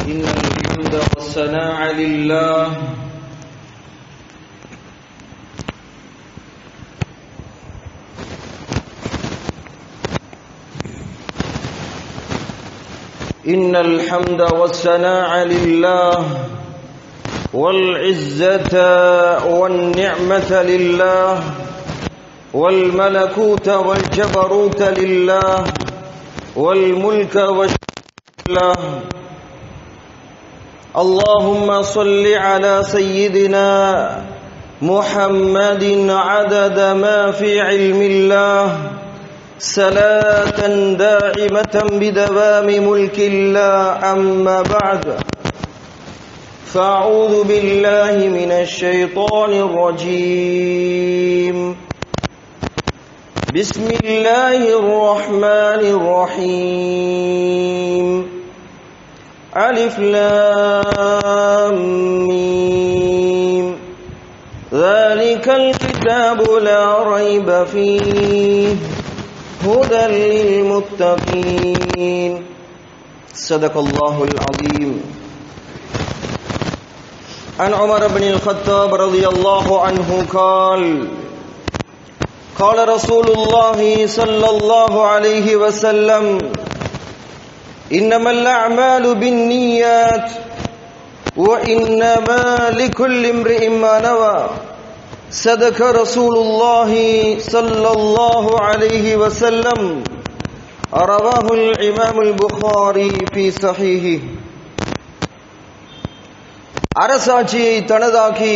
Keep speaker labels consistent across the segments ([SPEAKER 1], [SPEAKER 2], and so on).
[SPEAKER 1] إن الحمد والثناء لله إن الحمد والثناء لله والعزة والنعمة لله والملكوت والجبروت لله والملك والشرك لله اللهم صل على سيدنا محمد عدد ما في علم الله صلاة دائمة بدوام ملك الله أما بعد فأعوذ بالله من الشيطان الرجيم بسم الله الرحمن الرحيم ألف لام ميم ذلك الكتاب لا ريب فيه هدى للمتقين صدق الله العظيم عن عمر بن الخطاب رضي الله عنه قال قال رسول الله صلى الله عليه وسلم إنما الأعمال بالنيات وإنما لكل امرئ ما نوى صدق رسول الله صلى الله عليه وسلم رواه الإمام البخاري في صحيحه அரசாட்சியை தனதாக்கி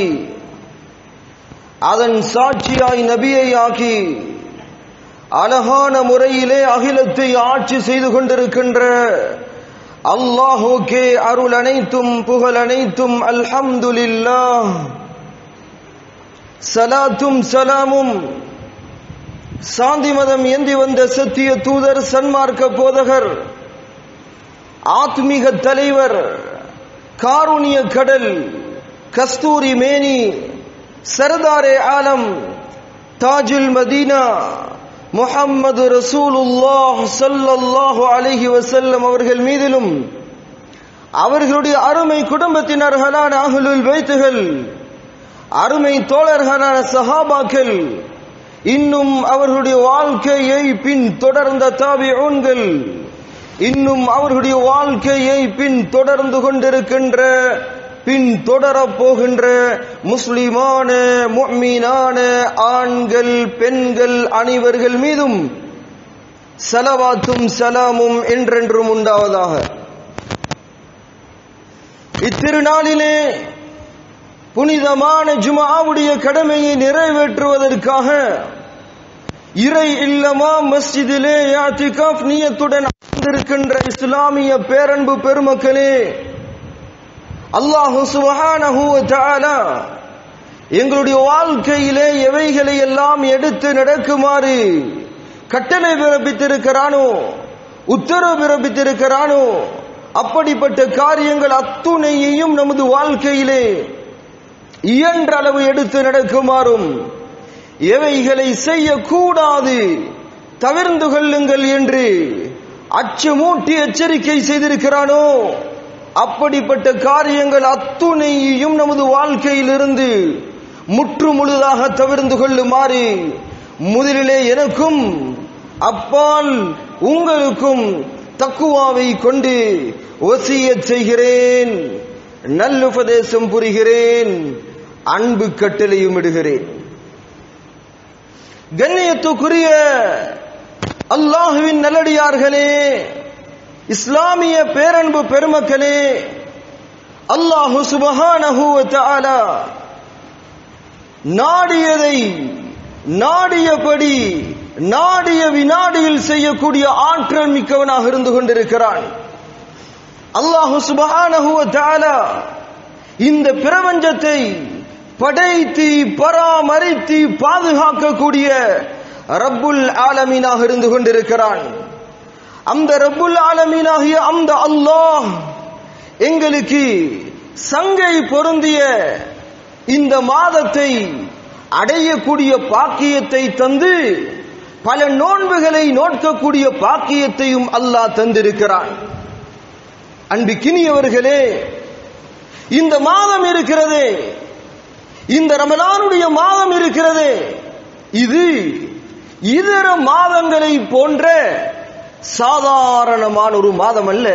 [SPEAKER 1] அதன் சாட்சியாய் நபியை ஆக்கி அழகான முறையிலே அகிலத்தை ஆட்சி செய்து கொண்டிருக்கின்ற அல்லாஹோக்கே அருள் அனைத்தும் புகழ் அனைத்தும் அல்ஹம்துலில்லா சலாத்தும் சலாமும் சாந்தி மதம் ஏந்தி வந்த சத்திய தூதர் சன்மார்க்க போதகர் ஆத்மீக தலைவர் காருணிய கடல் கஸ்தூரி மேனி சர்தாரே ஆலம் தாஜுல் மதீனா முஹம்மது ரசூலுல்லாஹ் சல்லல்லாஹு அலைஹி வசல்லம் அவர்கள் மீதிலும் அவர்களுடைய அருமை குடும்பத்தினர்களான அகலுல் வைத்துகள் அருமை தோழர்களான சஹாபாக்கள் இன்னும் அவர்களுடைய வாழ்க்கையை பின் தொடர்ந்த தாபிஊன்கள் இன்னும் அவர்களுடைய வாழ்க்கையை பின் தொடர்ந்து கொண்டிருக்கின்ற பின் தொடரப் போகின்ற முஸ்லிமான முக்மீனான ஆண்கள் பெண்கள் அனைவர்கள் மீதும் சலவாத்தும் சலாமும் என்றென்றும் உண்டாவதாக இத்திருநாளிலே புனிதமான ஜுமாவுடைய கடமையை நிறைவேற்றுவதற்காக இறை இல்லமா மஸ்ஜிதிலே யாத்திகாஃப் நியத்துடன் அமர்ந்திருக்கின்ற இஸ்லாமிய பேரன்பு பெருமக்களே அல்லாஹு சுபஹானஹு தஆலா எங்களுடைய வாழ்க்கையிலே எவைகளை எல்லாம் எடுத்து நடக்குமாறு கட்டளை பிறப்பித்திருக்கிறானோ உத்தரவு பிறப்பித்திருக்கிறானோ அப்படிப்பட்ட காரியங்கள் அத்துணையையும் நமது வாழ்க்கையிலே இயன்ற அளவு எடுத்து நடக்குமாறும் எவைகளை செய்யக்கூடாது தவிர்ந்து கொள்ளுங்கள் என்று அச்சமூட்டி எச்சரிக்கை செய்திருக்கிறானோ அப்படிப்பட்ட காரியங்கள் அத்துணையையும் நமது வாழ்க்கையிலிருந்து முற்று முழுதாக தவிர்ந்து கொள்ளுமாறு முதலிலே எனக்கும் அப்பால் உங்களுக்கும் தக்குவாவை கொண்டு ஒசிய செய்கிறேன் நல்லுபதேசம் புரிகிறேன் அன்பு கட்டளையும் இடுகிறேன் கண்ணியத்துக்குரிய அல்லாஹுவின் நல்லடியார்களே இஸ்லாமிய பேரன்பு பெருமக்களே அல்லாஹு சுபஹானஹு தஆலா நாடியதை நாடியபடி நாடிய வினாடியில் செய்யக்கூடிய ஆற்றல் மிக்கவனாக இருந்து கொண்டிருக்கிறான் அல்லாஹு சுபஹானஹு தஆலா இந்த பிரபஞ்சத்தை படைத்து பராமரித்து பாதுகாக்கக்கூடிய ரப்புல் ஆலமீனாக இருந்து கொண்டிருக்கிறான் அந்த ரப்புல் ஆலமீனாகிய அந்த அல்லாஹ் எங்களுக்கு சங்கை பொருந்திய இந்த மாதத்தை அடையக்கூடிய பாக்கியத்தை தந்து பல நோன்புகளை நோட்கக்கூடிய பாக்கியத்தையும் அல்லாஹ் தந்திருக்கிறான் அன்பிக்கினியவர்களே இந்த மாதம் இருக்கிறது இந்த ரமலானுடைய மாதம் இருக்கிறது இது இதர மாதங்களை போன்ற சாதாரணமான ஒரு மாதம் அல்ல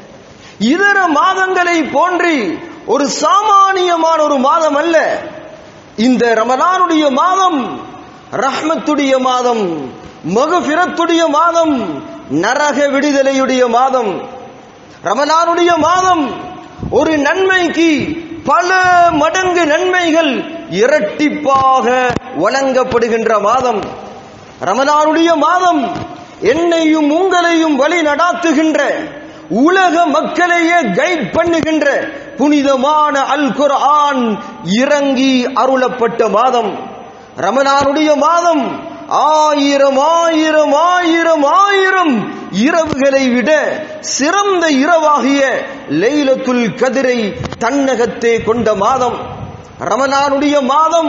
[SPEAKER 1] இதர மாதங்களை போன்று ஒரு சாமானியமான ஒரு மாதம் அல்ல இந்த ரமலானுடைய மாதம் ரஹ்மத்துடைய மாதம் மகபிரத்துடைய மாதம் நரக விடுதலையுடைய மாதம் ரமலானுடைய மாதம் ஒரு நன்மைக்கு பல மடங்கு நன்மைகள் இரட்டிப்பாக வழங்கப்படுகின்ற மாதம் ரமலானுடைய மாதம் என்னையும் உங்களையும் வழி நடாத்துகின்ற உலக மக்களையே கைட் பண்ணுகின்ற புனிதமான அல் குர்ஆன் இறங்கி அருளப்பட்ட மாதம் ரமலானுடைய மாதம் ஆயிரம் ஆயிரம் ஆயிரம் ஆயிரம் இரவுகளை விட சிறந்த இரவாகிய லைலத்துல் கதிரை தன்னகத்தே கொண்ட மாதம் ரமலானுடைய மாதம்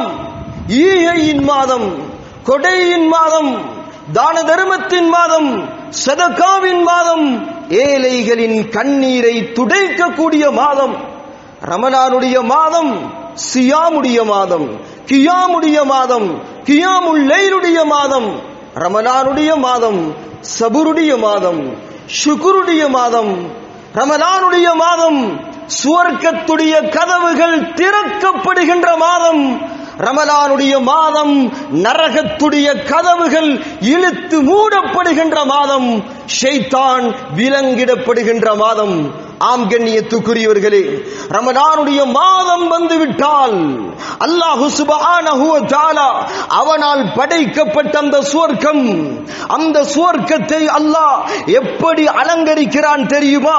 [SPEAKER 1] ஈகையின் மாதம் கொடையின் மாதம் தான தர்மத்தின் மாதம் சதகாவின் மாதம் ஏழைகளின் கண்ணீரை துடைக்கக்கூடிய மாதம் ரமலானுடைய மாதம் சியாமுடைய மாதம் கியாமுடைய மாதம் கியாமுல் லைலுடைய மாதம் ரமலானுடைய மாதம் சபுருடைய மாதம் ஷுகுருடைய மாதம் ரமலானுடைய மாதம் சுவர்க்கத்துடைய கதவுகள் திறக்கப்படுகின்ற மாதம் ரமலானுடைய மாதம் நரகத்துடைய கதவுகள் இழுத்து மூடப்படுகின்ற மாதம் ஷைத்தான் விலங்கிடப்படுகின்ற மாதம் ஆம் கண்ணியத்துக்குரியவர்களே ரமலானுடைய மாதம் வந்துவிட்டால் அல்லாஹு சுபஹானஹு வ தஆலா அவனால் படைக்கப்பட்ட அந்த சுவர்க்கம் அந்த சுவர்க்கத்தை அல்லாஹ் எப்படி அலங்கரிக்கிறான் தெரியுமா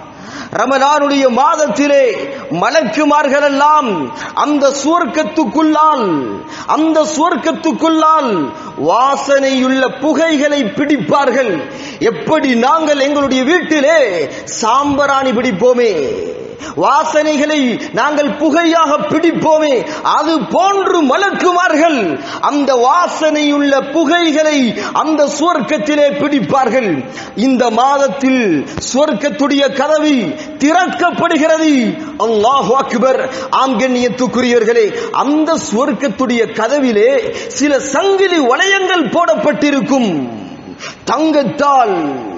[SPEAKER 1] ரமலானுடைய மாதத்திலே மலக்குமார்கள் எல்லாம் அந்த சுவர்க்கத்துக்குள்ளால் அந்த சுவர்க்கத்துக்குள்ளால் வாசனையுள்ள புகைகளை பிடிப்பார்கள் எப்படி நாங்கள் எங்களுடைய வீட்டிலே சாம்பராணி பிடிப்போமே வாசனைகளை நாங்கள் புகையாக பிடிப்போமே அது போன்று மலக்குமார்கள் அந்த வாசனையுள்ள புகைகளை அந்த சுவர்க்கத்திலே பிடிப்பார்கள் இந்த மாதத்தில் சுவர்க்கத்துடைய கதவி திறக்கப்படுகிறது அல்லாஹ் அக்பர் ஆம் கண்ணியத்துக்குரியவர்களே அந்த சுவர்க்கத்துடைய கதவிலே சில சங்கிலி வளையங்கள் போடப்பட்டிருக்கும் தங்கத்தால்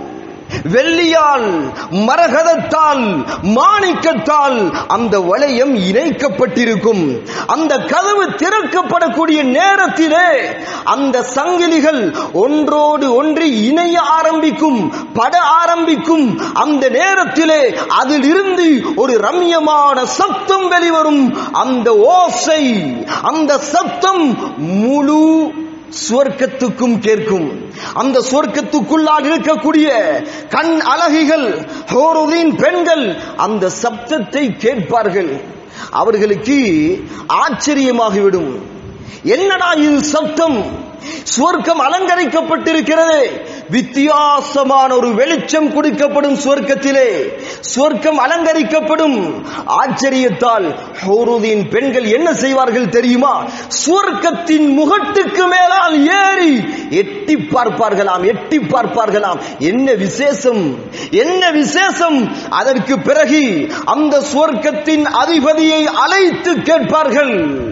[SPEAKER 1] வெள்ளியால் மரகதத்தால் மாணிக்கத்தால் அந்த வளையம் இணைக்கப்பட்டிருக்கும் அந்த கதவு திறக்கப்படக்கூடிய நேரத்திலே அந்த சங்கிலிகள் ஒன்றோடு ஒன்று இணைய ஆரம்பிக்கும் பட ஆரம்பிக்கும் அந்த நேரத்திலே அதிலிருந்து ஒரு ரம்யமான சத்தம் வெளிவரும் அந்த ஓசை அந்த சத்தம் முழு சுவர்க்கத்துக்கும் கேட்கும் அந்த சுவர்க்கத்துக்குள்ளால் இருக்கக்கூடிய கண் அழகிகள் ஹோருதீன் பெண்கள் அந்த சப்தத்தை கேட்பார்கள் அவர்களுக்கு ஆச்சரியமாகிவிடும் என்னடா இது சப்தம் சுவர்க்கம் அலங்கரிக்கப்பட்டிருக்கிறது வித்தியாசமான ஒரு வெளிச்சம் கொடுக்கப்படும் சுவர்க்கத்திலே சுவர்க்கம் அலங்கரிக்கப்படும் ஆச்சரியத்தால் ஹௌருதீன் பெண்கள் என்ன செய்வார்கள் தெரியுமா சுவர்க்கத்தின் முகட்டுக்கு மேலால் ஏறி எட்டி பார்ப்பார்களாம் எட்டி பார்ப்பார்களாம் என்ன விசேஷம் என்ன விசேஷம் அதற்கு பிறகு அந்த சுவர்க்கத்தின் அதிபதியை அழைத்து கேட்பார்கள்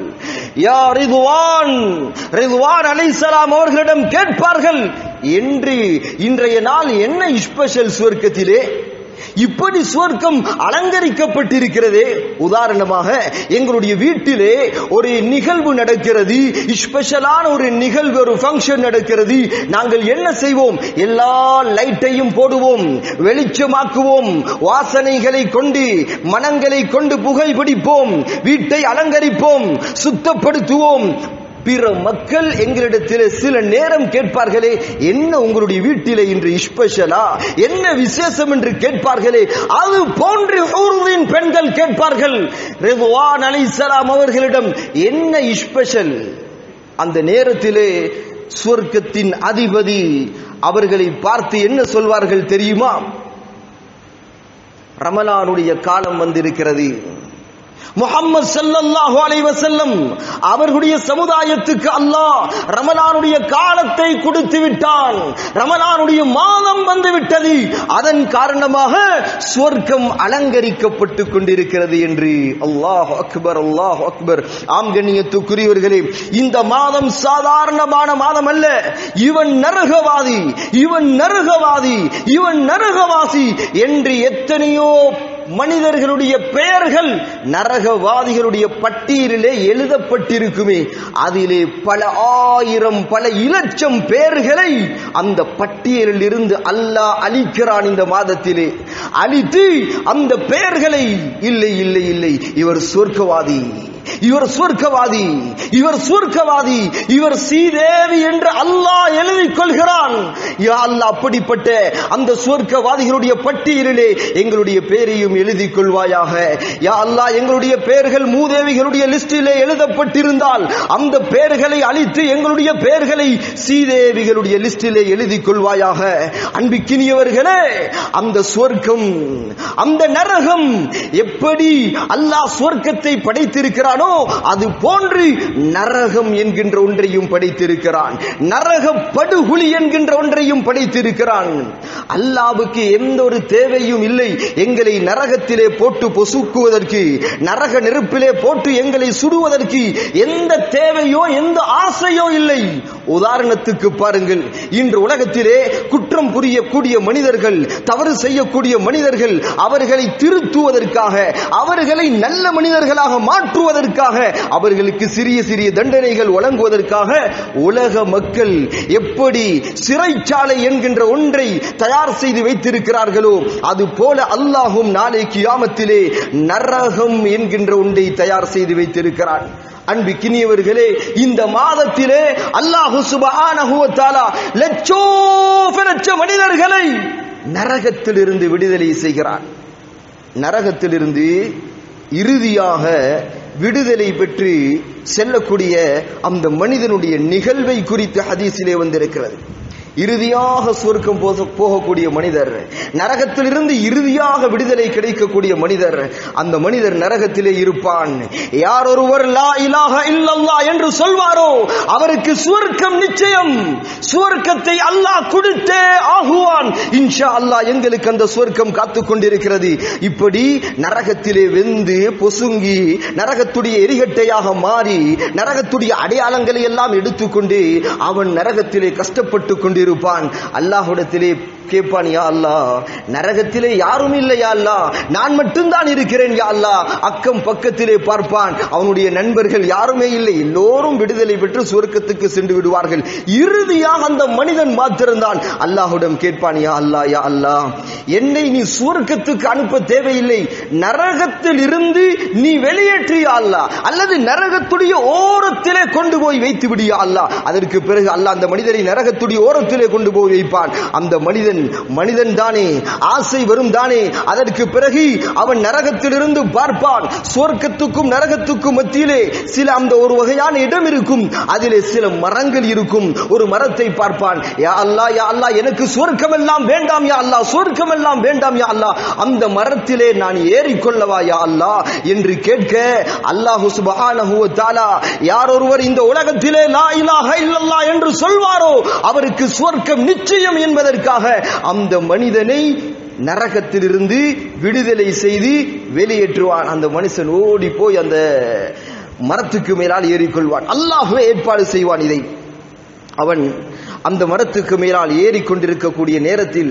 [SPEAKER 1] யா ரிதுவான் ரிதுவான் அலைசலாம் அவர்களிடம் கேட்பார்கள் என்று இன்றைய நாள் என்ன ஸ்பெஷல் சுவர்க்கத்திலே இப்படி சுவர்க்கம் அலங்கரிக்கப்பட்டிருக்கிறதே உதாரணமாக எங்களுடைய வீட்டிலே ஒரு நிகழ்வு நடக்கிறது ஸ்பெஷலான ஒரு நிகழ்வு ஒரு ஃபங்க்ஷன் நடக்கிறது நாங்கள் என்ன செய்வோம் எல்லா லைட்டையும் போடுவோம் வெளிச்சமாக்குவோம் வாசனைகளை கொண்டு மனங்களை கொண்டு புகை பிடிப்போம் வீட்டை அலங்கரிப்போம் சுத்தப்படுத்துவோம் பிற மக்கள் எங்களிடத்தில் சில நேரம் கேட்பார்களே என்ன உங்களுடைய வீட்டிலே இன்று ஸ்பெஷலா என்ன விசேஷம் என்று கேட்பார்களே அது போன்று ஊர்வின் பெண்கள் கேட்பார்கள் ரெதுவான் அலிசலாம் அவர்களிடம் என்ன ஸ்பெஷல் அந்த நேரத்திலே சுவர்க்கத்தின் அதிபதி அவர்களை பார்த்து என்ன சொல்வார்கள் தெரியுமா ரமலானுடைய காலம் வந்திருக்கிறது முகம்மது ஸல்லல்லாஹு அலைஹி வஸல்லம் அவர்களுடைய சமுதாயத்துக்கு அல்லாஹ் ரமலானுடைய காலத்தை கொடுத்து விட்டான் ரமலானுடைய மாதம் வந்து விட்டது அதன் காரணமாக சொர்க்கம் அலங்கரிக்கப்பட்டு கொண்டிருக்கிறது என்று அல்லாஹ் அக்பர் அல்லாஹ் அக்பர் ஆம் கண்ணியத்துக்குரியவர்களே இந்த மாதம் சாதாரணமான மாதம் அல்ல இவன் நரகவாதி இவன் நரகவாதி இவன் நரகவாசி என்று எத்தனையோ மனிதர்களுடைய பெயர்கள் நரகவாதிகளுடைய பட்டியலிலே எழுதப்பட்டிருக்குமே அதிலே பல ஆயிரம் பல இலட்சம் பெயர்களை அந்த பட்டியலில் இருந்து அல்லாஹ் அழிக்கிறான் இந்த மாதத்திலே அழித்து அந்த பெயர்களை இல்லை இல்லை இல்லை இவர் சொர்க்கவாதி இவர் சொர்க்கவாதி இவர் சொர்க்கவாதி இவர் சீதேவி என்று அல்லாஹ் எழுதிக் கொள்கிறான் யா அல்லாஹ் அப்படிப்பட்ட அந்த சொர்க்கவாதிகளுடைய பட்டியலிலே எங்களுடைய பேரையும் எழுதிக் கொள்வாயாக யா அல்லாஹ் எங்களுடைய பெயர்கள் மூதேவிகளுடைய லிஸ்டிலே எழுதப்பட்டிருந்தால் அந்த பெயர்களை அழித்து எங்களுடைய பெயர்களை சீதேவிகளுடைய லிஸ்டிலே எழுதிக் கொள்வாயாக அன்பிக்கினியவர்களே அந்த சொர்க்கம் அந்த நரகம் எப்படி அல்லாஹ் சொர்க்கத்தை படைத்திருக்கிறானோ அது போன்று நரகம் என்கின்ற ஒன்றையும் படைத்திருக்கிறான் நரக படுகுழி என்கின்ற ஒன்றையும் படைத்திருக்கிறான் அல்லாவுக்கு எந்த ஒரு தேவையும் இல்லை எங்களை நரகத்திலே போட்டு பொசுக்குவதற்கு நரக நெருப்பிலே போட்டு எங்களை சுடுவதற்கு எந்த தேவையோ எந்த ஆசையோ இல்லை உதாரணத்துக்கு பாருங்கள் இன்று உலகத்திலே குற்றம் புரியக்கூடிய மனிதர்கள் தவறு செய்யக்கூடிய மனிதர்கள் அவர்களை திருத்துவதற்காக அவர்களை நல்ல மனிதர்களாக மாற்றுவதற்காக அவர்களுக்கு சிறிய சிறிய தண்டனைகள் வழங்குவதற்காக உலக மக்கள் எப்படி சிறைச்சாலை என்கின்ற ஒன்றை தயார் செய்து வைத்திருக்கிறார்களோ அது போல அல்லாஹும் நாளை கியாமத்திலே நரகம் என்கின்ற ஒன்றை தயார் செய்து வைத்திருக்கிறான் அன்பிக்கினியவர்களே இந்த மாதத்திலே அல்லாஹு சுபஹானஹு வ தஆலா லட்சோப லட்ச மனிதர்களை நரகத்திலிருந்து விடுதலை செய்கிறான் நரகத்திலிருந்து இறுதியாக விடுதலை பெற்று செல்லக்கூடிய அந்த மனிதனுடைய நிகழ்வை குறித்து ஹதீஸிலே வந்திருக்கிறது இறுதியாக சுருக்கம் போகக்கூடிய மனிதர் நரகத்திலிருந்து இறுதியாக விடுதலை கிடைக்கக்கூடிய மனிதர் அந்த மனிதர் நரகத்திலே இருப்பான் யார் ஒருவர் லா இலாஹ இல்லல்லா என்று சொல்வாரோ அவருக்கு சுவர்க்கம் நிச்சயம் சுவர்க்கத்தை அல்லாஹ் கொடுத்தே ஆகுவான் இன்ஷா அல்லாஹ் எங்களுக்கு அந்த சுவர்க்கம் காத்துக் கொண்டிருக்கிறது இப்படி நரகத்திலே வெந்து பொசுங்கி நரகத்துடைய எரிகட்டையாக மாறி நரகத்துடைய அடையாளங்களை எல்லாம் எடுத்துக்கொண்டு அவன் நரகத்திலே கஷ்டப்பட்டு கொண்டு இருப்பான் அல்லாஹுடத்திலே கேட்பான் யா அல்லா நரகத்திலே யாரும் இல்லை யா அல்லா நான் மட்டும்தான் இருக்கிறேன் யா அல்லா அக்கம் பக்கத்திலே பார்ப்பான் அவனுடைய நண்பர்கள் யாருமே இல்லை எல்லோரும் விடுதலை பெற்று சுவர்க்கத்துக்கு சென்று விடுவார்கள் இறுதியாக அந்த மனிதன் மாத்திருந்தான் அல்லாஹுடம் கேட்பான் யா அல்லா யா அல்லா என்னை நீ சுவர்க்கத்துக்கு அனுப்ப தேவையில்லை நரகத்தில் இருந்து நீ வெளியேற்றியா அல்லா அல்லது நரகத்துடைய ஓரத்திலே கொண்டு போய் வைத்து விடியா அல்லா அதற்கு பிறகு அல்லாஹ் அந்த மனிதரை நரகத்துடைய ஓரத்திலே கொண்டு போய் வைப்பான் அந்த மனிதன் மனிதன் தானே ஆசை வரும் தானே அதற்கு பிறகு அவன் நரகத்திலிருந்து பார்ப்பான் சொர்க்கத்துக்கும் நரகத்துக்கும் மத்தியிலே சில அந்த ஒரு வகையான இடம் இருக்கும் அதிலே சில மரங்கள் இருக்கும் ஒரு மரத்தை பார்ப்பான் யா அல்லா யா அல்லா எனக்கு சொர்க்கம் எல்லாம் வேண்டாம் யா அல்லா சொர்க்கம் எல்லாம் வேண்டாம் யா அல்லா அந்த மரத்திலே நான் ஏறிக்கொள்ளவா யா அல்லா என்று கேட்க அல்லாஹு சுபஹானஹு வ தஆலா யார் ஒருவர் இந்த உலகத்திலே லா இலாஹ இல்லல்லா என்று சொல்வாரோ அவருக்கு சுவர்க்கம் நிச்சயம் என்பதற்காக அந்த மனிதனை நரகத்திலிருந்து விடுதலை செய்து வெளியேற்றுவான் அந்த மனுஷன் ஓடி போய் அந்த மரத்துக்கு மேலால் ஏறிக்கொள்வான் அல்லாஹுவே ஏற்பாடு செய்வான் இதை அவன் அந்த மரத்துக்கு மேலால் ஏறிக்கொண்டிருக்கக்கூடிய நேரத்தில்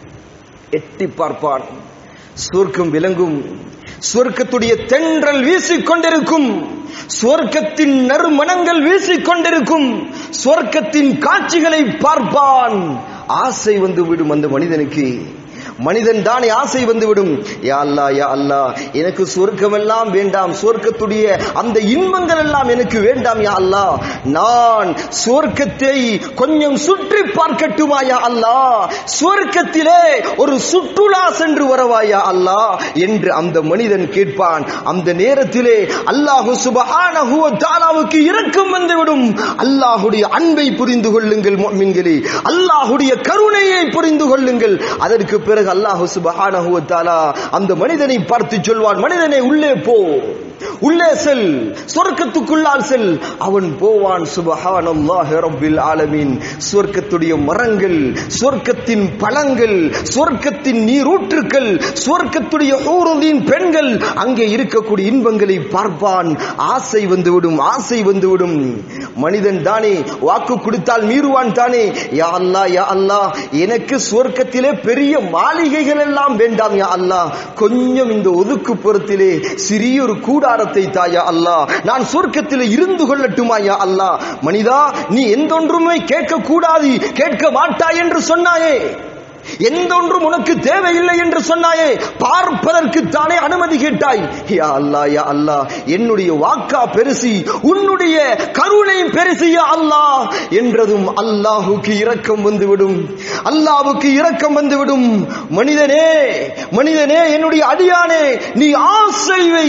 [SPEAKER 1] எட்டி பார்ப்பான் சொர்க்கம் விளங்கும் சொர்க்கத்துடைய தென்றல் வீசிக்கொண்டிருக்கும் சொர்க்கத்தின் நறுமணங்கள் வீசிக்கொண்டிருக்கும் சொர்க்கத்தின் காட்சிகளை பார்ப்பான் ஆசை வந்து விடும் அந்த மனிதனுக்கு மனிதன் தானே ஆசை வந்துவிடும் யா அல்லா யா அல்லா எனக்கு சொர்க்கம் எல்லாம் வேண்டாம் சொர்க்கத்துடைய அந்த இன்பங்கள் எல்லாம் எனக்கு வேண்டாம் யா அல்லா நான் சொர்க்கத்தை கொஞ்சம் சுற்றி பார்க்கட்டுமா யா அல்லா சொர்க்கத்திலே ஒரு சுற்றுலா சென்று வரவாயா அல்லா என்று அந்த மனிதன் கேட்பான் அந்த நேரத்திலே அல்லாஹு சுபஹானஹு வ தஆலாவுக்கு இரக்கம் வந்துவிடும் அல்லாஹுடைய அன்பை புரிந்து கொள்ளுங்கள் முஃமின்களே அல்லாஹுடைய கருணையை புரிந்து கொள்ளுங்கள் அதற்கு பிறகு அல்லாஹு சுபஹானஹு வ தஆலா அந்த மனிதனை பார்த்து சொல்வான் மனிதனே உள்ளே போ உள்ளே செல் சொர்க்கத்துக்குள்ளால் செல் அவன் போவான் சுபஹானல்லாஹி ரப்பில் ஆலமீன் சொர்க்கத்துடைய மரங்கள் சொர்க்கத்தின் பழங்கள் சொர்க்கத்தின் நீரூற்றுக்கள் சொர்க்கத்துடைய ஊருதின் பெண்கள் அங்கே இருக்கக்கூடிய இன்பங்களை பார்ப்பான் ஆசை வந்துவிடும் ஆசை வந்துவிடும் மனிதன் தானே வாக்கு கொடுத்தால் மீறுவான் தானே யா அல்லாஹ் யா அல்லாஹ் எனக்கு சொர்க்கத்திலே பெரிய மாளிகைகள் எல்லாம் வேண்டாம் யா அல்லாஹ் கொஞ்சம் இந்த ஒதுக்குப்புறத்திலே சிறியொரு கூடாரத்தை தாயா அல்லாஹ் நான் சொர்க்கத்திலே இருந்து கொள்ளட்டுமா யா அல்லாஹ் மனிதா நீ எந்தொன்றுமே கேட்க கூடாது கேட்க மாட்டாய் என்று சொன்னாயே எந்தொன்றும் உனக்கு தேவையில்லை என்று சொன்னாயே பார்ப்பதற்கு தானே அனுமதி கேட்டாய் யா அல்லாஹ் யா அல்லாஹ் என்னுடைய வாக்கா பெருசி உன்னுடைய கருணை பெருசி யா அல்லாஹ் என்றதும் அல்லாஹுக்கு இரக்கம் வந்துவிடும் அல்லாஹ்வுக்கு இரக்கம் வந்துவிடும் மனிதனே மனிதனே என்னுடைய அடியானே நீ ஆசை வை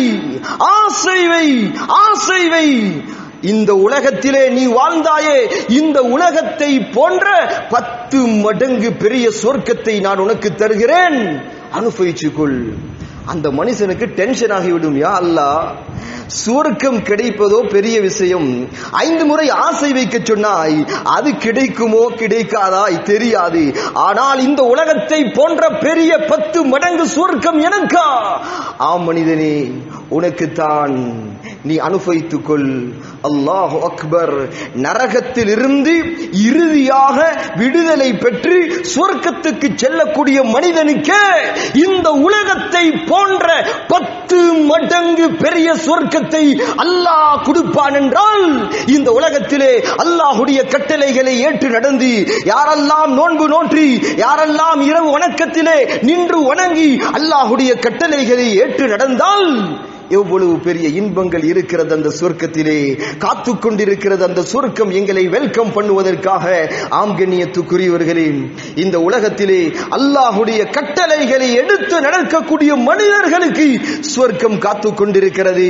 [SPEAKER 1] ஆசை வை ஆசை வை இந்த உலகத்திலே நீ வாழ்ந்தாயே இந்த உலகத்தை போன்ற பத்து மடங்கு பெரிய சொர்க்கத்தை நான் உனக்கு தருகிறேன் அனுபவிச்சுக்கொள் அந்த மனுஷனுக்கு டென்ஷன் ஆகிவிடும் யா அல்லாஹ் சுவர்க்கம் கிடைப்பதோ பெரிய விஷயம் ஐந்து முறை ஆசை வைக்க சொன்னாய் அது கிடைக்குமோ கிடைக்காதாய் தெரியாது ஆனால் இந்த உலகத்தை போன்ற பெரிய பத்து மடங்கு சுவர்க்கம் எனக்கா ஆம் மனிதனே உனக்குத்தான் நீ அனுபவித்துக் கொள் அல்லாஹ் அக்பர் நரகத்தில் இருந்து இறுதியாக விடுதலை பெற்று சொர்க்கத்துக்கு செல்லக்கூடிய மனிதனுக்கு இந்த உலகத்தை போன்ற பத்து மடங்கு பெரிய சொர்க்கத்தை அல்லாஹ் கொடுப்பான் என்றால் இந்த உலகத்திலே அல்லாஹுடைய கட்டளைகளை ஏற்று நடந்து யாரெல்லாம் நோன்பு நோற்றி யாரெல்லாம் இரவு வணக்கத்திலே நின்று வணங்கி அல்லாஹுடைய கட்டளைகளை ஏற்று நடந்தால் எவ்வளவு பெரிய இன்பங்கள் இருக்கிறது அந்த சொர்க்கத்திலே காத்து கொண்டிருக்கிறது அந்த சொர்க்கம் எங்களை வெல்கம் பண்ணுவதற்காக ஆம் கண்ணியத்துக்குரியவர்களே இந்த உலகத்திலே அல்லாஹுடைய கட்டளைகளை எடுத்து நடக்கக்கூடிய மனிதர்களுக்கு சொர்க்கம் காத்து கொண்டிருக்கிறது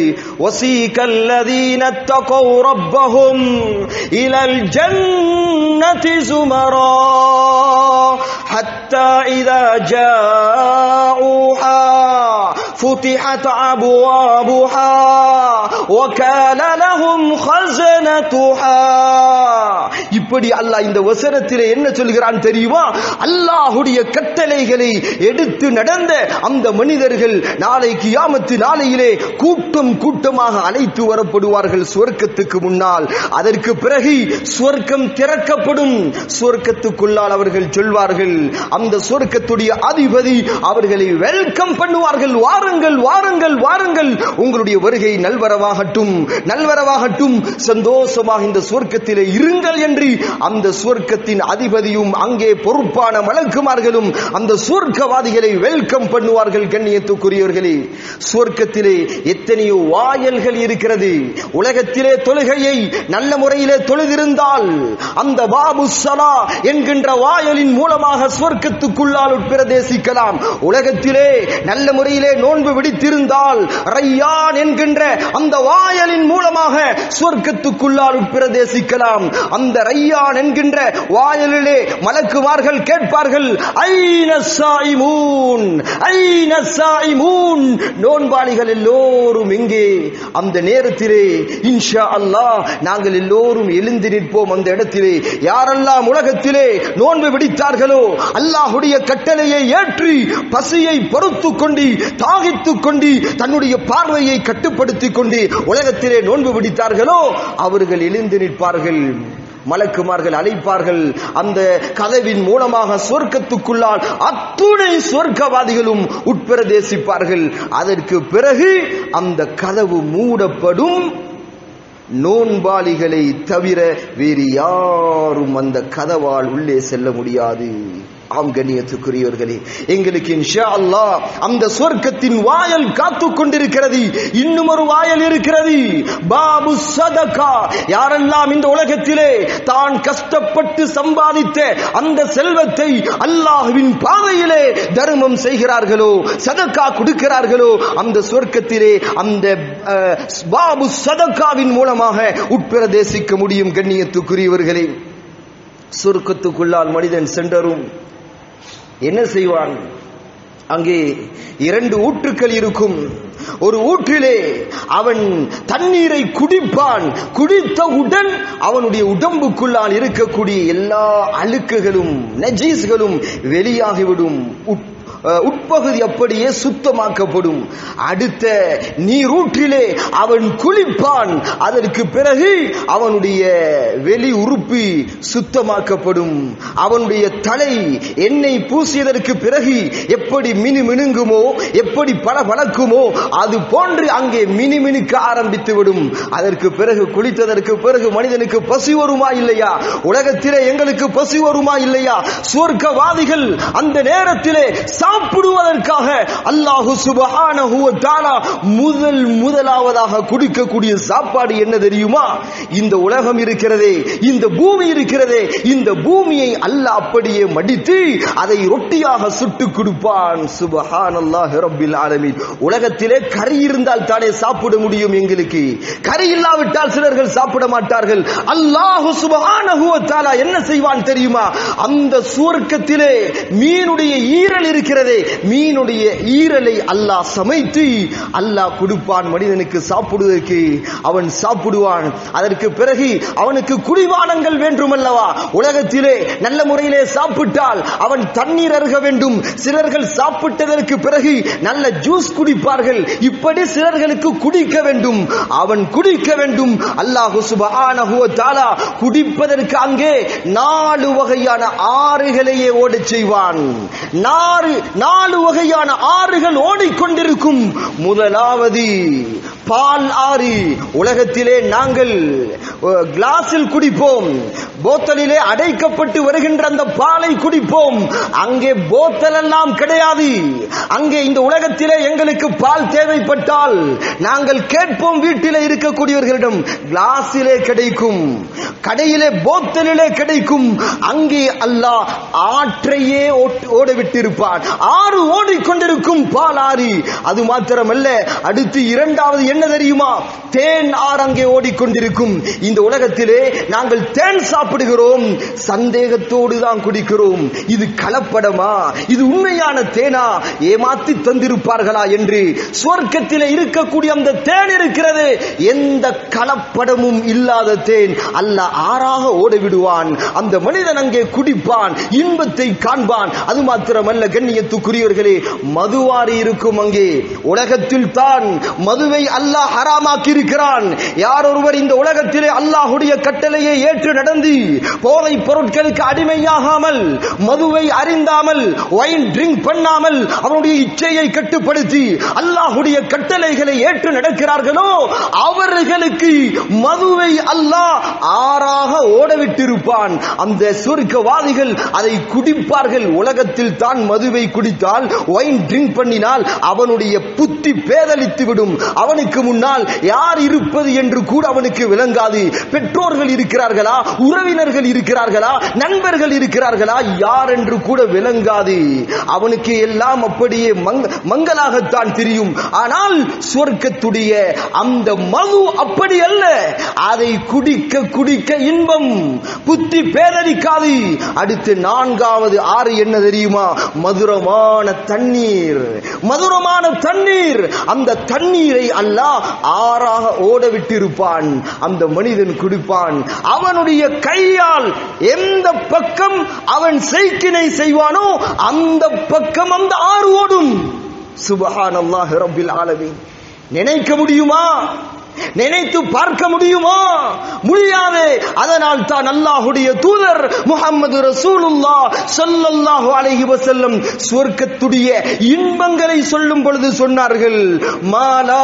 [SPEAKER 1] வசீகல்லதீன தகௌ ரப்பஹும் இலல் ஜன்னதி சுமரா حتى إذا جاءوها فتحت أبوابها وكان لهم خزنتها இப்படி அல்லாஹ் இந்த வசனத்திலே என்ன சொல்கிறான் தெரியுமா அல்லாஹுடைய கட்டளைகளை எடுத்து நடந்த அந்த மனிதர்கள் நாளை கியாமத்து நாளையிலே கூட்டம் கூட்டமாக அழைத்து வரப்படுவார்கள் சுவர்க்கத்துக்கு முன்னால் அதற்கு பிறகு சுவர்க்கம் திறக்கப்படும் சுவர்க்கத்துக்குள்ளால் அவர்கள் சொல்வார்கள் அந்த சுவர்க்கத்துடைய அதிபதி அவர்களை வெல்கம் பண்ணுவார்கள் வாருங்கள் வாருங்கள் வாருங்கள் உங்களுடைய வருகை நல்வரவாகட்டும் நல்வரவாகட்டும் சந்தோஷமாக இந்த சுவர்க்கத்திலே இருங்கள் என்று அந்த சுவர்க்கத்தின் அதிபதியும் அங்கே பொறுப்பான மலக்குமார்களும் அந்த சுவர்க்கவாதிகளை வெல்கம் பண்ணுவார்கள் கண்ணியத்துக்குரியவர்களே சுவர்க்கத்திலே எத்தனையோ வாயல்கள் இருக்கிறது உலகத்திலே தொழுகையை நல்ல முறையிலே தொழுதிருந்தால் அந்த பாபு சலா என்கின்ற வாயலின் மூலமாக சுவர்க்கத்துக்குள்ளால் உட்பிரதேசிக்கலாம் உலகத்திலே நல்ல முறையிலே நோன்பு விடுத்திருந்தால் ரையான் என்கின்ற அந்த வாயலின் மூலமாக சுவர்க்கத்துக்குள்ளால் உட்பிரதேசிக்கலாம் அந்த ரையான் என்கின்ற வாயலிலே மலக்குமார்கள் கேட்பார்கள் ஐன சாயிமூன் ஐன சாயிமூன் நோன்பாளிகள் எல்லோரும் எங்கே அந்த நேரத்திலே இன்ஷா அல்லாஹ் நாங்கள் எல்லோரும் எழுந்து நிற்போம் அந்த இடத்திலே யாரெல்லாம் உலகத்திலே நோன்பு பிடித்தார்களோ அல்லாஹுடைய கட்டளையை ஏற்றி பசியை பொறுத்துக் கொண்டு தாகித்துக் கொண்டு தன்னுடைய பார்வையை கட்டுப்படுத்திக் கொண்டு உலகத்திலே நோன்பு பிடித்தார்களோ அவர்கள் எழுந்து நிற்பார்கள் மலக்குமார்கள் அழைப்பார்கள் அந்த கதவின் மூலமாக சொர்க்கத்துக்குள்ளால் அத்துணை சொர்க்கவாதிகளும் உட்பிரதேசிப்பார்கள் அதற்கு பிறகு அந்த கதவு மூடப்படும் நோன்பாளிகளை தவிர வேறு யாரும் அந்த கதவால் உள்ளே செல்ல முடியாது ஆம் கண்ணியத்துக்குரியவர்களே எங்களுக்கு இன்ஷா அல்லாஹ் அந்த சொர்க்கத்தின் வாயல் காத்து கொண்டிருக்கிறது இன்னும் ஒரு வாயல் இருக்கிறது பாபு சதகா யாரெல்லாம் இந்த உலகத்திலே தான் கஷ்டப்பட்டு சம்பாதித்த அந்த செல்வத்தை அல்லாஹுவின் பாதையிலே தர்மம் செய்கிறார்களோ சதக்கா கொடுக்கிறார்களோ அந்த சொர்க்கத்திலே அந்த அஹ், பாபு சதக்காவின் மூலமாக உட்பிரதேசிக்க முடியும் கண்ணியத்துக்குரியவர்களே சொர்க்கத்துக்குள்ளால் மனிதன் சென்றரும் என்ன செய்வான் அங்கே இரண்டு ஊற்றுக்கள் இருக்கும் ஒரு ஊற்றிலே அவன் தண்ணீரை குடிப்பான் குடித்தவுடன் அவனுடைய உடம்புக்குள்ளால் இருக்கக்கூடிய எல்லா அழுக்குகளும் நஜீஸ்களும் வெளியாகிவிடும் உட்- அஹ், உட்பகுதி அப்படியே சுத்தமாக்கப்படும் அடுத்த நீரூற்றிலே அவன் குளிப்பான் அதற்கு பிறகு அவனுடைய வெளி உறுப்பு சுத்தமாக்கப்படும் அவனுடைய தலை எண்ணெய் பூசியதற்கு பிறகு எப்படி மினு மினுங்குமோ எப்படி பல பழக்குமோ அது போன்று அங்கே மினு மினுக்க ஆரம்பித்து விடும் அதற்கு பிறகு குளித்ததற்கு பிறகு மனிதனுக்கு பசி வருமா இல்லையா உலகத்திலே எங்களுக்கு பசி வருமா இல்லையா சுவர்க்கவாதிகள் அந்த நேரத்திலே சாப்பிடுவதற்காக அல்லாஹு சுபஹானஹு வ தஆலா முதல் முதலாவதாக குடிக்கக்கூடிய சாப்பாடு என்ன தெரியுமா இந்த உலகம் இருக்கிறதே இந்த பூமி இருக்கிறதே இந்த பூமியை அல்லாஹ் அப்படியே மடித்து அதை ரொட்டியாக சுட்டு கொடுப்பான் சுபஹானல்லாஹி ரப்பில் ஆலமீன் உலகத்திலே கறி இருந்தால் தானே சாப்பிட முடியும் எங்களுக்கு கறி இல்லாவிட்டால் சிலர்கள் சாப்பிட மாட்டார்கள் அல்லாஹு சுபஹானஹு வ தஆலா என்ன செய்வான் தெரியுமா அந்த சுவர்க்கத்திலே மீனுடைய ஈரல் இருக்கிறதே மீனுடைய ஈரலை அல்லாஹ் சமைத்து அல்லாஹ் கொடுப்பான் மனிதனுக்கு சாப்பிடுவதற்கு அவன் சாப்பிடுவான் அதற்கு பிறகு அவனுக்கு குடிபானங்கள் வேண்டும் அல்லவா உலகத்திலே நல்ல முறையிலே சாப்பிட்டால் அவன் தண்ணீர் அருக வேண்டும் சிலர்கள் சாப்பிட்டதற்கு பிறகு நல்ல ஜூஸ் குடிப்பார்கள் இப்படி சிலர்களுக்கு குடிக்க வேண்டும் அவன் குடிக்க வேண்டும் அல்லாஹு சுபஹானஹு வ தஆலா குடிப்பதற்கு அங்கே நாலு வகையான ஆறுகளையே ஓடச் செய்வான் நாலு நாலு வகையான ஆறுகள் ஓடிக்கொண்டிருக்கும் முதலாவது பால் ஆறு உலகத்திலே நாங்கள் அஹ், கிளாஸில் குடிப்போம் போத்தலிலே அடைக்கப்பட்டு வருகின்ற அந்த பாலை குடிப்போம் அங்கே போத்தல் எல்லாம் கிடையாது அங்கே இந்த உலகத்திலே எங்களுக்கு பால் தேவைப்பட்டால் நாங்கள் கேட்போம் வீட்டிலே இருக்கக்கூடியவர்களிடம் கிளாஸிலே கிடைக்கும் கடையிலே போத்தலிலே கிடைக்கும் அங்கே அல்லாஹ் ஆற்றையே ஓட்- ஓட விட்டிருப்பான் ஆறு ஓடிக்கொண்டிருக்கும் பால் ஆறு அது மாத்திரமல்ல அடுத்து இரண்டாவது என்ன தெரியுமா தேன் ஆறு அங்கே ஓடிக்கொண்டிருக்கும் இந்த உலகத்திலே நாங்கள் தேன் சாப்பிடுகிறோம் சந்தேகத்தோடு தான் குடிக்கிறோம் இது கலப்படமா இது உண்மையான தேனா ஏமாத்தி தந்திருப்பார்களா என்று சுவர்க்கத்திலே இருக்கக்கூடிய அந்த தேன் இருக்கிறது எந்த கலப்படமும் இல்லாத தேன் அல்ல ஆறாக ஓட விடுவான் அந்த மனிதன் அங்கே குடிப்பான் இன்பத்தை காண்பான் அது மாத்திரமல்ல கண்ணியத்துக்குரியவர்களே மதுவாரி இருக்கும் அங்கே உலகத்தில் தான் மதுவை அல்லாஹ் ஹராமாக்கி இருக்கிறான் யார் ஒருவர் இந்த உலகத்திலே அல்லாஹுடைய கட்டளையை ஏற்று நடந்து போதை பொருட்களுக்கு அடிமையாகாமல் மதுவை அறிந்தாமல் ஒயின் ட்ரிங்க் பண்ணாமல் அவனுடைய இச்சையை கட்டுப்படுத்தி அல்லாஹுடைய கட்டளைகளை ஏற்று நடக்கிறார்களோ அவர்களுக்கு மதுவை அல்லாஹ் ஆறாக ஓடவிட்டிருப்பான் அந்த சுருக்கவாதிகள் அதை குடிப்பார்கள் உலகத்தில் தான் மதுவை குடித்தால் ஒயின் ட்ரிங்க் பண்ணினால் அவனுடைய புத்தி பேதலித்து விடும் அவனுக்கு முன்னால் யார் இருப்பது என்று கூட அவனுக்கு விளங்காது பெற்றோர்கள் இருக்கிறார்களா உறவினர்கள் இருக்கிறார்களா நண்பர்கள் இருக்கிறார்களா யார் என்று கூட விளங்காது அவனுக்கு எல்லாம் அப்படியே மங்க- மங்கலாகத்தான் தெரியும் ஆனால் சொர்க்கத்துடைய அந்த மது அப்படி அல்ல அதை குடிக்க குடிக்க இன்பம் புத்தி பேதலிக்காது அடுத்து நான்காவது ஆறு என்ன தெரியுமா மதுரமான தண்ணீர் மதுரமான தண்ணீர் அந்த தண்ணீரை அல்லாஹ் ஆறாக ஓட விட்டிருப்பான் அந்த மனிதன் குடிப்பான் அவனுடைய கையால் எந்த பக்கம் அவன் செய்கினை செய்வானோ அந்த பக்கம் அந்த ஆறு ஓடும் சுபஹான் அல்லாஹ் ரப்பில் ஆலமீன் நினைக்க முடியுமா நினைத்து பார்க்க முடியுமா முடியாது அதனால் தான் அல்லாஹுடைய தூதர் முகமது ரசூலுல்லா ஸல்லல்லாஹு அலைஹி வஸல்லம் சுவர்க்கத்துடைய இன்பங்களை சொல்லும் பொழுது சொன்னார்கள் மாலா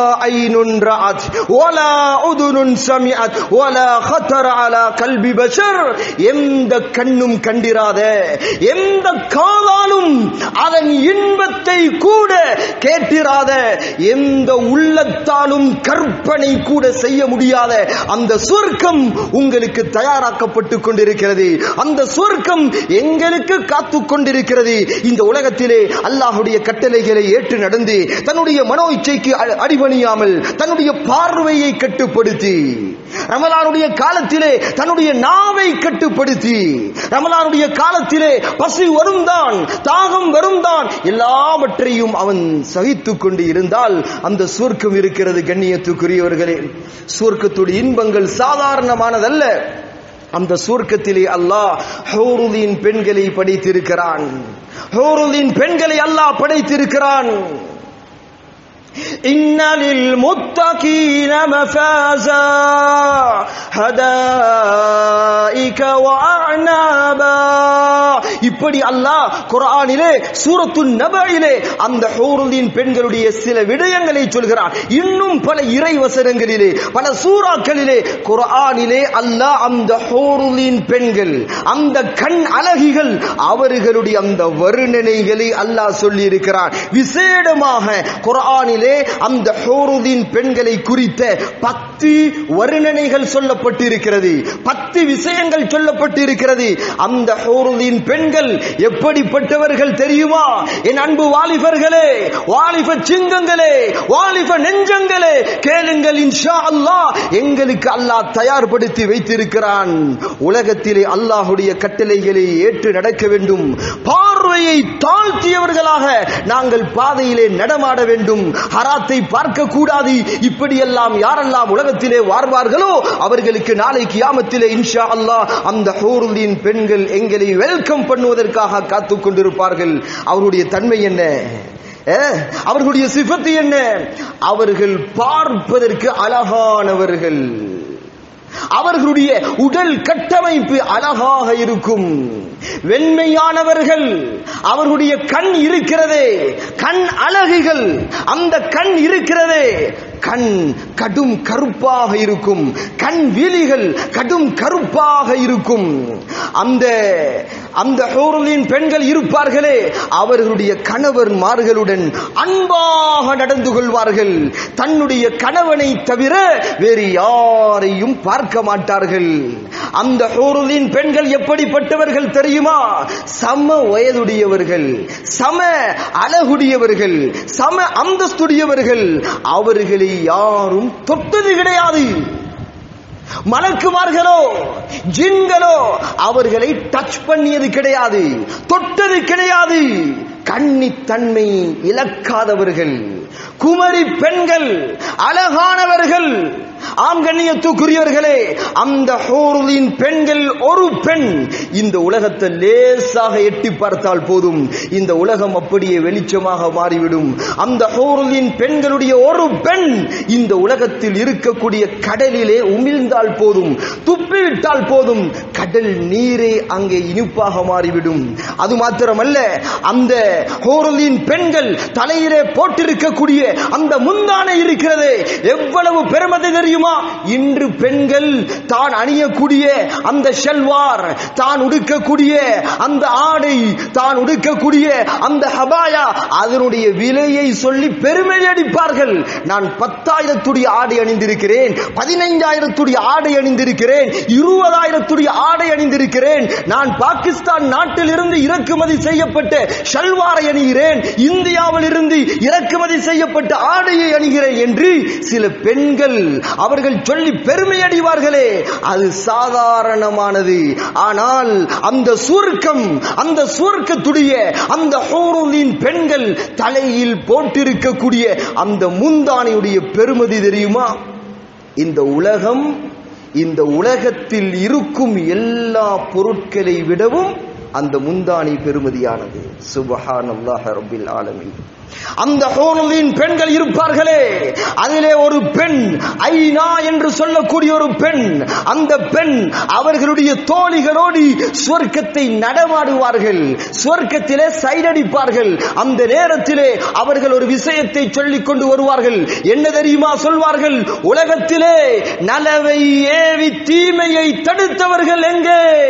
[SPEAKER 1] ஐனுன் ரஅத் வலா உதுனுன் சமிஅத் வலா خطر على قلب بشر எந்த கண்ணும் கண்டிராத எந்த காதாலும் அதன் இன்பத்தை கூட கேட்டிராத எந்த உள்ளத்தாலும் கற்ப கற்பனை கூட செய்ய முடியாத அந்த சொர்க்கம் உங்களுக்கு தயாராக்கப்பட்டு கொண்டிருக்கிறது அந்த சொர்க்கம் எங்களுக்கு காத்து கொண்டிருக்கிறது இந்த உலகத்திலே அல்லாஹுடைய கட்டளைகளை ஏற்று நடந்து தன்னுடைய மனோ இச்சைக்கு அ- அடிபணியாமல் தன்னுடைய பார்வையை கட்டுப்படுத்தி ரமலானுடைய காலத்திலே தன்னுடைய நாவை கட்டுப்படுத்தி ரமலானுடைய காலத்திலே பசி வரும் தான் தாகம் வரும் தான் எல்லாவற்றையும் அவன் சகித்துக் கொண்டு இருந்தால் அந்த சுவர்க்கம் இருக்கிறது கண்ணியத்துக்குரியவர்களே சுவர்க்கத்துடைய இன்பங்கள் சாதாரணமானதல்ல அந்த சுவர்க்கத்திலே அல்லாஹ் ஹோருதீன் பெண்களை படைத்திருக்கிறான் ஹோருதீன் பெண்களை அல்லாஹ் படைத்திருக்கிறான் إن للمتقين مفازا حدائك وأعنابا இப்படி அல்லாஹ் குர்ஆனிலே சூரத்து நபையிலே அந்த ஹூருலின் பெண்களுடைய சில விடயங்களை சொல்கிறான் இன்னும் பல இறை வசனங்களிலே பல சூறாக்களிலே குர்ஆனிலே அல்லாஹ் அந்த ஹூருலின் பெண்கள் அந்த கண் அழகிகள் அவர்களுடைய அந்த வருணனைகளை அல்லாஹ் சொல்லி இருக்கிறான் விசேடமாக குர்ஆனிலே அந்த ஹூருலின் பெண்களை குறித்த பத்து வருணனைகள் சொல்லப்பட்டிருக்கிறது பத்து விஷயங்கள் சொல்லப்பட்டிருக்கிறது அந்த ஹூருலின் பெண்கள் எப்படிப்பட்டவர்கள் தெரியுமா என் அன்பு வாலிபர்களே வாலிப சிங்கங்களே வாலிப நெஞ்சங்களே கேளுங்கள் இன்ஷா அல்லாஹ் எங்களுக்கு அல்லாஹ் தயார்படுத்தி வைத்திருக்கிறான் உலகத்திலே அல்லாஹுடைய கட்டளைகளை ஏற்று நடக்க வேண்டும் பார்வையை தாழ்த்தியவர்களாக நாங்கள் பாதையிலே நடமாட வேண்டும் ஹராத்தை பார்க்க கூடாது இப்படியெல்லாம் யாரெல்லாம் உலகத்திலே வாழ்வார்களோ அவர்களுக்கு நாளை கியாமத்திலே இன்ஷா அல்லாஹ் அந்த ஹூருலின் பெண்கள் எங்களை வெல்கம் பண்ணுவதற்காக காத்துக் கொண்டிருப்பார்கள் அவருடைய தன்மை என்ன ஏ, அவர்களுடைய சிபத்து என்ன அவர்கள் பார்ப்பதற்கு அழகானவர்கள் அவர்களுடைய உடல் கட்டமைப்பு அழகாக இருக்கும் வெண்மையானவர்கள் அவர்களுடைய கண் இருக்கிறதே கண் அழகுகள் அந்த கண் இருக்கிறதே கண் கடும் கருப்பாக இருக்கும் கண் விழிகள் கடும் கருப்பாக இருக்கும் அந்த அந்த ஹோரலின் பெண்கள் இருப்பார்களே அவர்களுடைய கணவன்மார்களுடன் அன்பாக நடந்து கொள்வார்கள் தன்னுடைய கணவனை தவிர வேறு யாரையும் பார்க்க மாட்டார்கள் அந்த ஹோரலின் பெண்கள் எப்படிப்பட்டவர்கள் தெரியுமா சம வயதுடையவர்கள் சம அழகுடையவர்கள் சம அந்தஸ்துடையவர்கள் அவர்களை யாரும் தொட்டது கிடையாது மலக்குமார்களோ ஜின்களோ அவர்களை டச் பண்ணியது கிடையாது தொட்டது கிடையாது கன்னித்தன்மை இழக்காதவர்கள் குமரி பெண்கள் அழகானவர்கள் ஆம் கண்ணியத்துக்குரியவர்களே அந்த ஹோருலின் பெண்கள் ஒரு பெண் இந்த உலகத்தை லேசாக எட்டி பார்த்தால் போதும் இந்த உலகம் அப்படியே வெளிச்சமாக மாறிவிடும் அந்த ஹோருலின் பெண்களுடைய ஒரு பெண் இந்த உலகத்தில் இருக்கக்கூடிய கடலிலே உமிழ்ந்தால் போதும் துப்பிவிட்டால் போதும் கடல் நீரே அங்கே இனிப்பாக மாறிவிடும் அது மாத்திரமல்ல அந்த ஹோருலின் பெண்கள் தலையிலே போட்டிருக்கக்கூடிய அந்த முந்தானை இருக்கிறது எவ்வளவு பெருமதி தெரியுமா இன்று பெண்கள் தான் அணியக்கூடிய அந்த ஷெல்வார் தான் உடுக்கக்கூடிய அந்த ஆடை தான் உடுக்கக்கூடிய அந்த ஹபாயா அதனுடைய விலையை சொல்லி பெருமை அடிப்பார்கள் நான் பத்தாயிரத்துடைய ஆடை அணிந்திருக்கிறேன் பதினைஞ்சாயிரத்துடைய ஆடை அணிந்திருக்கிறேன் இருபதாயிரத்துடைய ஆடை அணிந்திருக்கிறேன் நான் பாகிஸ்தான் நாட்டில் இருந்து இறக்குமதி செய்யப்பட்ட ஷல்வாரை அணிகிறேன் இந்தியாவில் இருந்து இறக்குமதி செய்யப்பட்ட ஆடையை அணிகிறேன் என்று சில பெண்கள் அவர்கள் சொல்லி பெருமை அடைவார்களே அது சாதாரணமானது ஆனால் அந்த சுருக்கம் அந்த சுருக்கத்துடைய அந்த ஹோருலின் பெண்கள் தலையில் போட்டிருக்கக்கூடிய அந்த முந்தானையுடைய பெருமதி தெரியுமா இந்த உலகம் இந்த உலகத்தில் இருக்கும் எல்லா பொருட்களை விடவும் அந்த முந்தானி பெருமதியானது சுபஹான் அல்லாஹ் ரபில் ஆலமீன் அந்த ஹோனுலின் பெண்கள் இருப்பார்களே அதிலே ஒரு பெண் ஐனா என்று சொல்லக்கூடிய ஒரு பெண் அந்த பெண் அவர்களுடைய தோழிகளோடு சொர்க்கத்தை நடமாடுவார்கள் சொர்க்கத்திலே சைடடிப்பார்கள் அந்த நேரத்திலே அவர்கள் ஒரு விஷயத்தை சொல்லிக் கொண்டு வருவார்கள் என்ன தெரியுமா சொல்வார்கள் உலகத்திலே நலவை ஏவி தீமையை தடுத்தவர்கள் எங்கே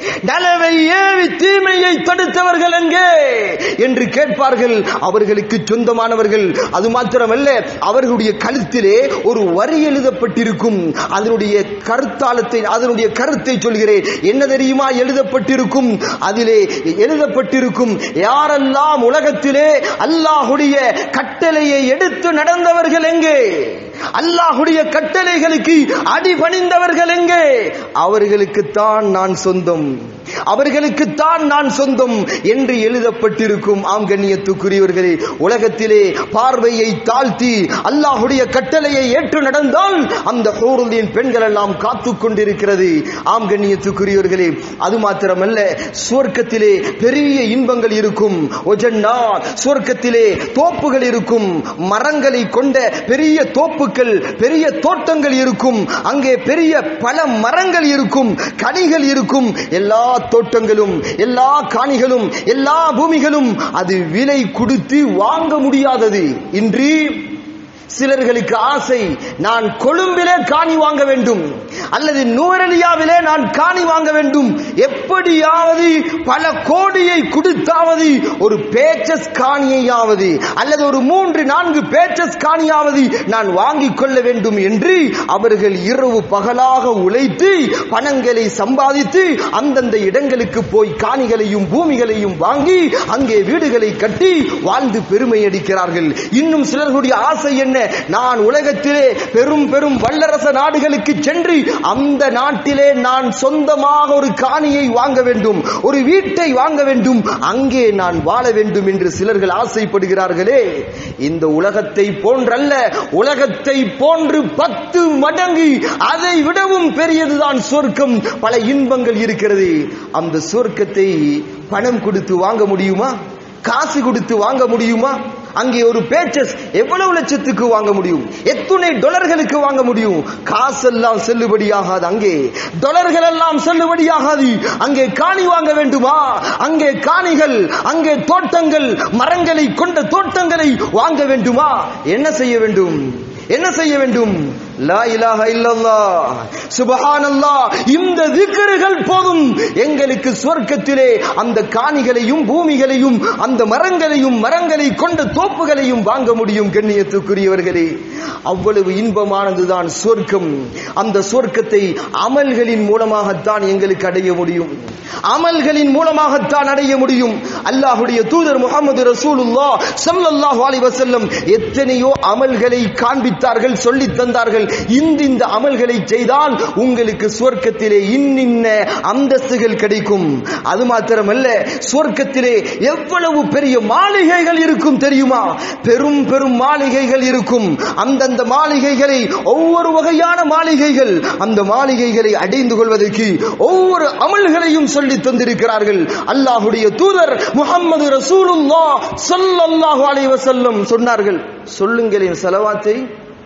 [SPEAKER 1] நலவை ஏவி தீமையை தடுத்தவர்கள் எங்கே என்று கேட்பார்கள் அவர்களுக்கு சொந்தமானவர்கள் அது மாத்திரமல்ல அவர்களுடைய கழுத்திலே ஒரு வரி எழுதப்பட்டிருக்கும் அதனுடைய கருத்தாளத்தை அதனுடைய கருத்தை சொல்கிறேன் என்ன தெரியுமா எழுதப்பட்டிருக்கும் அதிலே எழுதப்பட்டிருக்கும் யாரெல்லாம் உலகத்திலே அல்லாஹுடைய கட்டளையை எடுத்து நடந்தவர்கள் எங்கே அல்லாஹுடைய கட்டளைகளுக்கு அடிபணிந்தவர்கள் எங்கே அவர்களுக்குத்தான் நான் சொந்தம் அவர்களுக்குத்தான் நான் சொந்தம் என்று எழுதப்பட்டிருக்கும் ஆம் கண்ணியத்துக்குரியவர்களே உலகத்திலே பார்வையை தாழ்த்தி அல்லாஹுடைய கட்டளையை ஏற்று நடந்தால் அந்த ஹோருளின் பெண்கள் எல்லாம் காத்துக் கொண்டிருக்கிறது ஆம் கண்ணியத்துக்குரியவர்களே அது மாத்திரமல்ல சுவர்க்கத்திலே பெரிய இன்பங்கள் இருக்கும் ஒஜன்னா சுவர்க்கத்திலே தோப்புகள் இருக்கும் மரங்களை கொண்ட பெரிய தோப்புகள் பெரிய தோட்டங்கள் இருக்கும் அங்கே பெரிய பல மரங்கள் இருக்கும் கனிகள் இருக்கும் எல்லா தோட்டங்களும் எல்லா காணிகளும் எல்லா பூமிகளும் அது விலை கொடுத்து வாங்க முடியாதது இன்று சிலர்களுக்கு ஆசை நான் கொழும்பிலே காணி வாங்க வேண்டும் அல்லது நூரலியாவிலே நான் காணி வாங்க வேண்டும் எப்படியாவது பல கோடியை கொடுத்தாவது ஒரு பேச்சஸ் காணியையாவது அல்லது ஒரு மூன்று நான்கு பேச்சஸ் காணியாவது நான் வாங்கிக் கொள்ள வேண்டும் என்று அவர்கள் இரவு பகலாக உழைத்து பணங்களை சம்பாதித்து அந்தந்த இடங்களுக்கு போய் காணிகளையும் பூமிகளையும் வாங்கி அங்கே வீடுகளை கட்டி வாழ்ந்து பெருமை அடிக்கிறார்கள் இன்னும் சிலர்களுடைய ஆசை என்ன நான் உலகத்திலே பெரும் பெரும் வல்லரச நாடுகளுக்கு சென்று அந்த நாட்டிலே நான் சொந்தமாக ஒரு காணியை வாங்க வேண்டும் ஒரு வீட்டை வாங்க வேண்டும் அங்கே நான் வாழ வேண்டும் என்று சிலர்கள் ஆசைப்படுகிறார்களே இந்த உலகத்தை போன்றல்ல உலகத்தை போன்று பத்து மடங்கு அதை விடவும் பெரியதுதான் சொர்க்கம் பல இன்பங்கள் இருக்கிறது அந்த சொர்க்கத்தை பணம் கொடுத்து வாங்க முடியுமா காசு கொடுத்து வாங்க முடியுமா அங்கே ஒரு பேச்சஸ் எவ்வளவு லட்சத்துக்கு வாங்க முடியும் எத்துணை டாலர்களுக்கு வாங்க முடியும் காசெல்லாம் செல்லுபடியாகாது அங்கே டாலர்கள் எல்லாம் செல்லுபடியாகாது அங்கே காணி வாங்க வேண்டுமா அங்கே காணிகள் அங்கே தோட்டங்கள் மரங்களை கொண்ட தோட்டங்களை வாங்க வேண்டுமா என்ன செய்ய வேண்டும் என்ன செய்ய வேண்டும் லா இலாஹ இல்லல்லாஹ் சுபஹானல்லாஹ் இந்த திக்ருகள் போதும் எங்களுக்கு சொர்க்கத்திலே அந்த காணிகளையும் பூமிகளையும் அந்த மரங்களையும் மரங்களை கொண்ட தோப்புகளையும் வாங்க முடியும் கண்ணியத்துக்குரியவர்களே அவ்வளவு இன்பமானதுதான் சொர்க்கம் அந்த சொர்க்கத்தை அமல்களின் மூலமாகத்தான் எங்களுக்கு அடைய முடியும் அமல்களின் மூலமாகத்தான் அடைய முடியும் அல்லாஹுடைய தூதர் முகமது ரசூலுல்லா ஸல்லல்லாஹு அலைஹி வஸல்லம் எத்தனையோ அமல்களை காண்பித்தார்கள் சொல்லி தந்தார்கள் இந்த இந்த அமல்களை செய்தால் உங்களுக்கு சொர்க்கத்திலே இன்னின்ன அந்தஸ்துகள் கிடைக்கும் அது மாத்திரமல்ல சொர்க்கத்திலே எவ்வளவு பெரிய மாளிகைகள் இருக்கும் தெரியுமா பெரும் பெரும் மாளிகைகள் இருக்கும் அந்தந்த மாளிகைகளை ஒவ்வொரு வகையான மாளிகைகள் அந்த மாளிகைகளை அடைந்து கொள்வதற்கு ஒவ்வொரு அமல்களையும் சொல்லி தந்திருக்கிறார்கள் அல்லாஹுடைய தூதர் முகமது ரசூலுல்லா ஸல்லல்லாஹு அலைஹி வஸல்லம் சொன்னார்கள் சொல்லுங்களேன் செலவாத்தை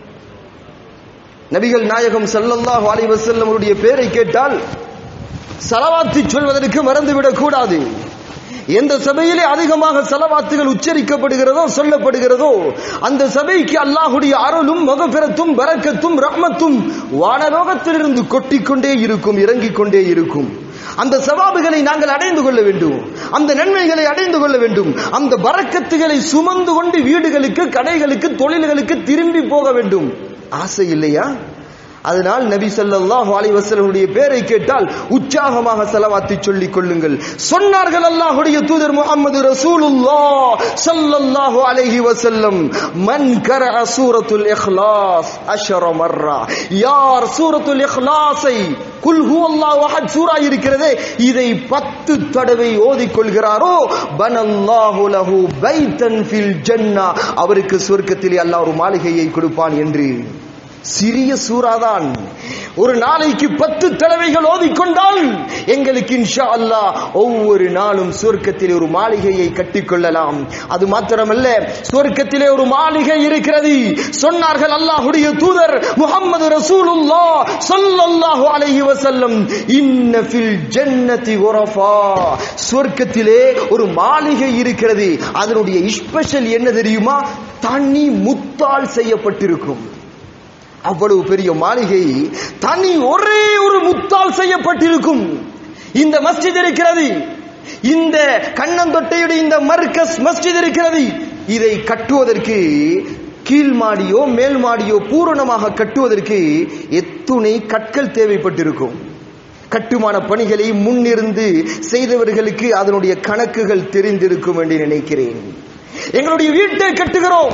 [SPEAKER 1] நபிகள் நாயகம் ஸல்லல்லாஹு அலைஹி வஸல்லம் அவருடைய பேரை கேட்டால் சலவாத்தி சொல்வதற்கு மறந்துவிடக் கூடாது எந்த சபையிலே அதிகமாக செலவாத்துகள் உச்சரிக்கப்படுகிறதோ சொல்லப்படுகிறதோ அந்த சபைக்கு அல்லாஹுடைய அருளும் மகபிரத்தும் பரக்கத்தும் ரஹ்மத்தும் வானலோகத்திலிருந்து கொட்டிக்கொண்டே இருக்கும் இறங்கிக் கொண்டே இருக்கும் அந்த சவாபுகளை நாங்கள் அடைந்து கொள்ள வேண்டும் அந்த நன்மைகளை அடைந்து கொள்ள வேண்டும் அந்த பறக்கத்துகளை சுமந்து கொண்டு வீடுகளுக்கு கடைகளுக்கு தொழில்களுக்கு திரும்பி போக வேண்டும் ஆசை இல்லையா அதனால் நபி ஸல்லல்லாஹு அலைஹி வஸல்லமுடைய பேரை கேட்டால் உற்சாகமாக செலவாத்தி சொல்லிக் கொள்ளுங்கள் சொன்னார்கள் அல்லாஹ்வுடைய தூதர் முஹம்மது ரசூலுல்லாஹ் ஸல்லல்லாஹு அலைஹி வஸல்லம் மன் கரஅ சூரத்துல் இக்லாஸ் அஷர மர்ரா யார் சூரத்துல் இக்லாஸை குல் ஹுவல்லாஹு அஹத் சூரா இருக்கிறதே இதை பத்து தடவை ஓதிக் கொள்கிறாரோ பனல்லாஹு லஹு பைத்தன் ஃபில் ஜன்னா அவருக்கு சொர்க்கத்திலே அல்லாஹ் ஒரு மாளிகையை கொடுப்பான் என்று சிறிய சூறாதான் ஒரு நாளைக்கு பத்து தடவைகள் ஓதிக்கொண்டால் எங்களுக்கு இன்ஷா அல்லாஹ் ஒவ்வொரு நாளும் சொர்க்கத்தில் ஒரு மாளிகையை கட்டிக்கொள்ளலாம் அது மாத்திரமல்ல சொர்க்கத்திலே ஒரு மாளிகை இருக்கிறது சொன்னார்கள் அல்லாஹுடைய தூதர் முகமது ரசூலுல்லா ஸல்லல்லாஹு அலைஹி வஸல்லம் இன்ன ஃபில் ஜன்னதி குரஃபா சொர்க்கத்திலே ஒரு மாளிகை இருக்கிறது அதனுடைய ஸ்பெஷல் என்ன தெரியுமா தண்ணி முத்தால் செய்யப்பட்டிருக்கும் அவ்வளவு பெரிய மாளிகை தனி ஒரே ஒரு முத்தால் செய்யப்பட்டிருக்கும் இந்த மஸ்ஜித் இருக்கிறது இந்த கண்ணந்தொட்டையுடைய இந்த மர்கஸ் மஸ்ஜித் இருக்கிறது இதை கட்டுவதற்கு கீழ் மாடியோ மேல் மாடியோ பூரணமாக கட்டுவதற்கு எத்துணை கற்கள் தேவைப்பட்டிருக்கும் கட்டுமான பணிகளை முன்னிருந்து செய்தவர்களுக்கு அதனுடைய கணக்குகள் தெரிந்திருக்கும் என்று நினைக்கிறேன் எங்களுடைய வீட்டை கட்டுகிறோம்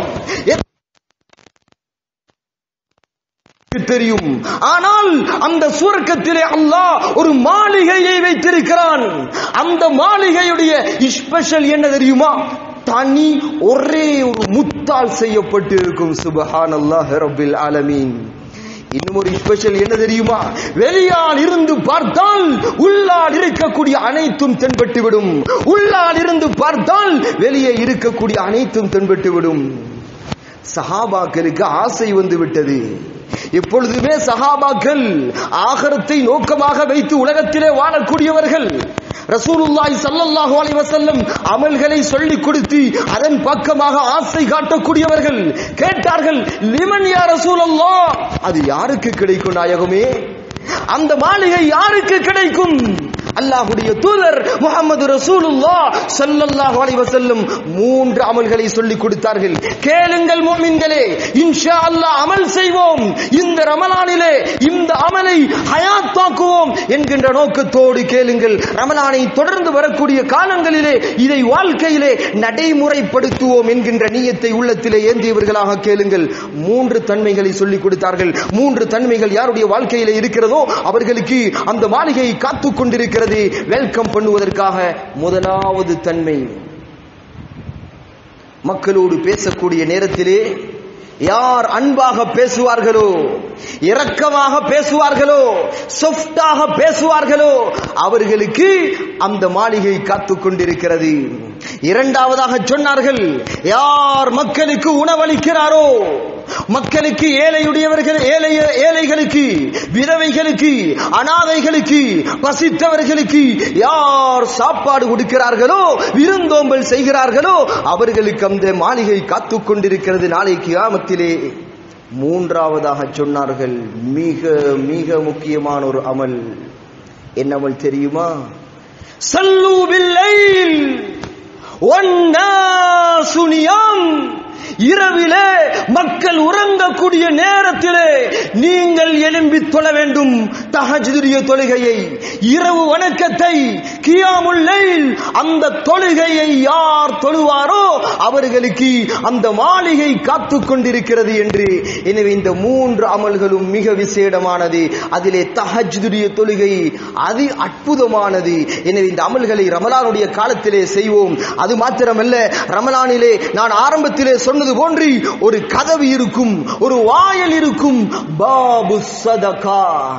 [SPEAKER 1] தெரியும் ஆனால் அந்த சுவர்க்கத்திலே அல்லாஹ் ஒரு மாளிகையை வைத்திருக்கிறான் அந்த மாளிகையுடைய ஸ்பெஷல் என்ன தெரியுமா தனி ஒரே ஒரு முத்தால் செய்யப்பட்டு இருக்கும் சுபஹான் அல்லாஹ் ரபில் ஆலமீன் இன்னும் ஒரு ஸ்பெஷல் என்ன தெரியுமா வெளியால் இருந்து பார்த்தால் உள்ளால் இருக்கக்கூடிய அனைத்தும் தென்பட்டுவிடும் உள்ளால் இருந்து பார்த்தால் வெளியே இருக்கக்கூடிய அனைத்தும் தென்பட்டுவிடும் சஹாபாக்களுக்கு ஆசை வந்து விட்டது எப்பொழுதுமே சஹாபாக்கள் ஆகரத்தை நோக்கமாக வைத்து உலகத்திலே வாழக்கூடியவர்கள் ரசூலுல்லாஹி ஸல்லல்லாஹு அலைஹி வஸல்லம் அமல்களை சொல்லிக் கொடுத்து அதன் பக்கமாக ஆசை காட்டக்கூடியவர்கள் கேட்டார்கள் லிமன் யா ரசூலல்லாஹ் அது யாருக்கு கிடைக்கும் நாயகமே அந்த மாளிகை யாருக்கு கிடைக்கும் அல்லாஹுடைய தூதர் முகமது ரசூலுல்லா ஸல்லல்லாஹு அலைஹி வஸல்லம் மூன்று அமல்களை சொல்லிக் கொடுத்தார்கள் கேளுங்கள் முஃமின்களே இன்ஷா அல்லாஹ் அமல் செய்வோம் இந்த ரமலானிலே இந்த அமலை ஹயாத்தாக்குவோம் என்கின்ற நோக்கத்தோடு கேளுங்கள் ரமலானை தொடர்ந்து வரக்கூடிய காலங்களிலே இதை வாழ்க்கையிலே நடைமுறைப்படுத்துவோம் என்கின்ற நீயத்தை உள்ளத்திலே ஏந்தியவர்களாக கேளுங்கள் மூன்று தன்மைகளை சொல்லிக் கொடுத்தார்கள் மூன்று தன்மைகள் யாருடைய வாழ்க்கையிலே இருக்கிறதோ அவர்களுக்கு அந்த மாளிகை காத்துக் கொண்டிருக்கிறது வெல்கம் பண்ணுவதற்காக முதலாவது தன்மை மக்களோடு பேசக்கூடிய நேரத்திலே யார் அன்பாக பேசுவார்களோ இரக்கமாக பேசுவார்களோ சொஃப்டாக பேசுவார்களோ அவர்களுக்கு அந்த மாளிகை காத்துக் கொண்டிருக்கிறது இரண்டாவதாக சொன்னார்கள் யார் மக்களுக்கு உணவளிக்கிறாரோ மக்களுக்கு ஏழையுடையவர்கள் ஏழை ஏழைகளுக்கு விதவைகளுக்கு அனாதைகளுக்கு பசித்தவர்களுக்கு யார் சாப்பாடு கொடுக்கிறார்களோ விருந்தோம்பல் செய்கிறார்களோ அவர்களுக்கு அந்த மாளிகை காத்துக் கொண்டிருக்கிறது நாளைக்கு ஆமத்திலே மூன்றாவதாக சொன்னார்கள் மிக மிக முக்கியமான ஒரு அமல் என்ன அமல் தெரியுமா சல்லு பில்லைல் ஒன்னாசுனியம் இரவிலே மக்கள் உறங்கக்கூடிய நேரத்திலே நீங்கள் எழும்பி தொழ வேண்டும் தஹஜுடைய தொழுகையை இரவு வணக்கத்தை கியாமுல்லைல் அந்த தொழுகையை யார் தொழுவாரோ அவர்களுக்கு அந்த மாளிகை காத்துக் கொண்டிருக்கிறது என்று எனவே இந்த மூன்று அமல்களும் மிக விசேடமானது அதிலே தஹஜுடைய தொழுகை அதி அற்புதமானது எனவே இந்த அமல்களை ரமலானுடைய காலத்திலே செய்வோம் அது மாத்திரமல்ல ரமலானிலே நான் ஆரம்பத்திலே சொன்னது போன்று ஒரு கதவு இருக்கும் ஒரு வாயல் இருக்கும் பாபு சதகா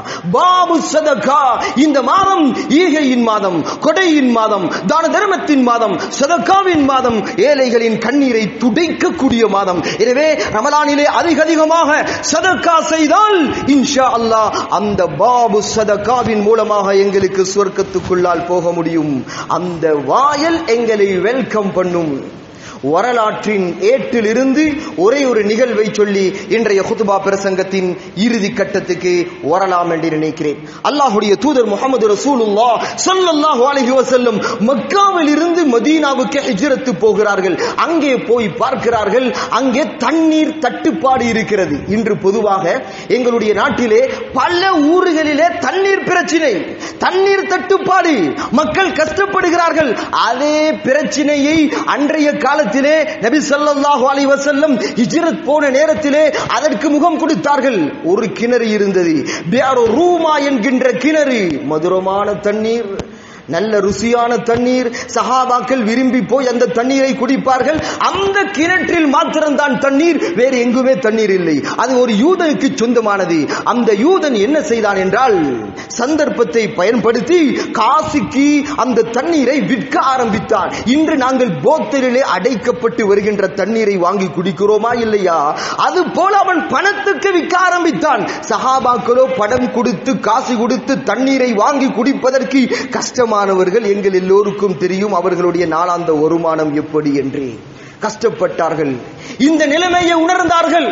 [SPEAKER 1] பாபு சதகா இந்த மாதம் ஈகையின் மாதம் கொடையின் மாதம் தான தர்மத்தின் மாதம் சதகாவின் மாதம் ஏழைகளின் கண்ணீரை துடைக்கக்கூடிய மாதம் எனவே ரமலானிலே அதிக அதிகமாக சதக்கா செய்தால் இன்ஷா அல்லாஹ் அந்த பாபு சதகாவின் மூலமாக எங்களுக்கு சுவர்க்கத்துக்குள்ளால் போக முடியும் அந்த வாயல் எங்களை வெல்கம் பண்ணும் வரலாற்றின் ஏட்டிலிருந்து ஒரே ஒரு நிகழ்வை சொல்லி இன்றைய குதுபா பிரசங்கத்தின் இறுதி கட்டத்துக்கு வரலாம் என்று நினைக்கிறேன் அல்லாஹுடைய தூதர் முகமது ரசூலுல்லா ஸல்லல்லாஹு அலைஹி வஸல்லம் மக்காவில் இருந்து மதீனாவுக்கு ஹிஜ்ரத்து போகிறார்கள் அங்கே போய் பார்க்கிறார்கள் அங்கே தண்ணீர் தட்டுப்பாடு இருக்கிறது இன்று பொதுவாக எங்களுடைய நாட்டிலே பல ஊர்களிலே தண்ணீர் பிரச்சனை தண்ணீர் தட்டுப்பாடு மக்கள் கஷ்டப்படுகிறார்கள் அதே பிரச்சனையை அன்றைய காலத்திலே நபி ஸல்லல்லாஹு அலைஹி வஸல்லம் ஹிஜ்ரத் போன நேரத்திலே அதற்கு முகம் கொடுத்தார்கள் ஒரு கிணறு இருந்தது பியாரோ ரூமா என்கின்ற கிணறு மதுரமான தண்ணீர் நல்ல ருசியான தண்ணீர் சஹாபாக்கள் விரும்பி போய் அந்த தண்ணீரை குடிப்பார்கள் அந்த கிணற்றில் மாத்திரம்தான் தண்ணீர் வேறு எங்குமே தண்ணீர் இல்லை அது ஒரு யூதனுக்கு சொந்தமானது அந்த யூதன் என்ன செய்தான் என்றால் சந்தர்ப்பத்தை பயன்படுத்தி காசிக்கு அந்த தண்ணீரை விற்க ஆரம்பித்தான் இன்று நாங்கள் போத்தலிலே அடைக்கப்பட்டு வருகின்ற தண்ணீரை வாங்கி குடிக்கிறோமா இல்லையா அது போல அவன் பணத்துக்கு விற்க ஆரம்பித்தான் சஹாபாக்களோ படம் கொடுத்து காசு கொடுத்து தண்ணீரை வாங்கி குடிப்பதற்கு கஷ்டமானவர்கள் எங்கள் எல்லோருக்கும் தெரியும் அவர்களுடைய நாளாந்த வருமானம் எப்படி என்று கஷ்டப்பட்டார்கள் இந்த நிலைமையை உணர்ந்தார்கள்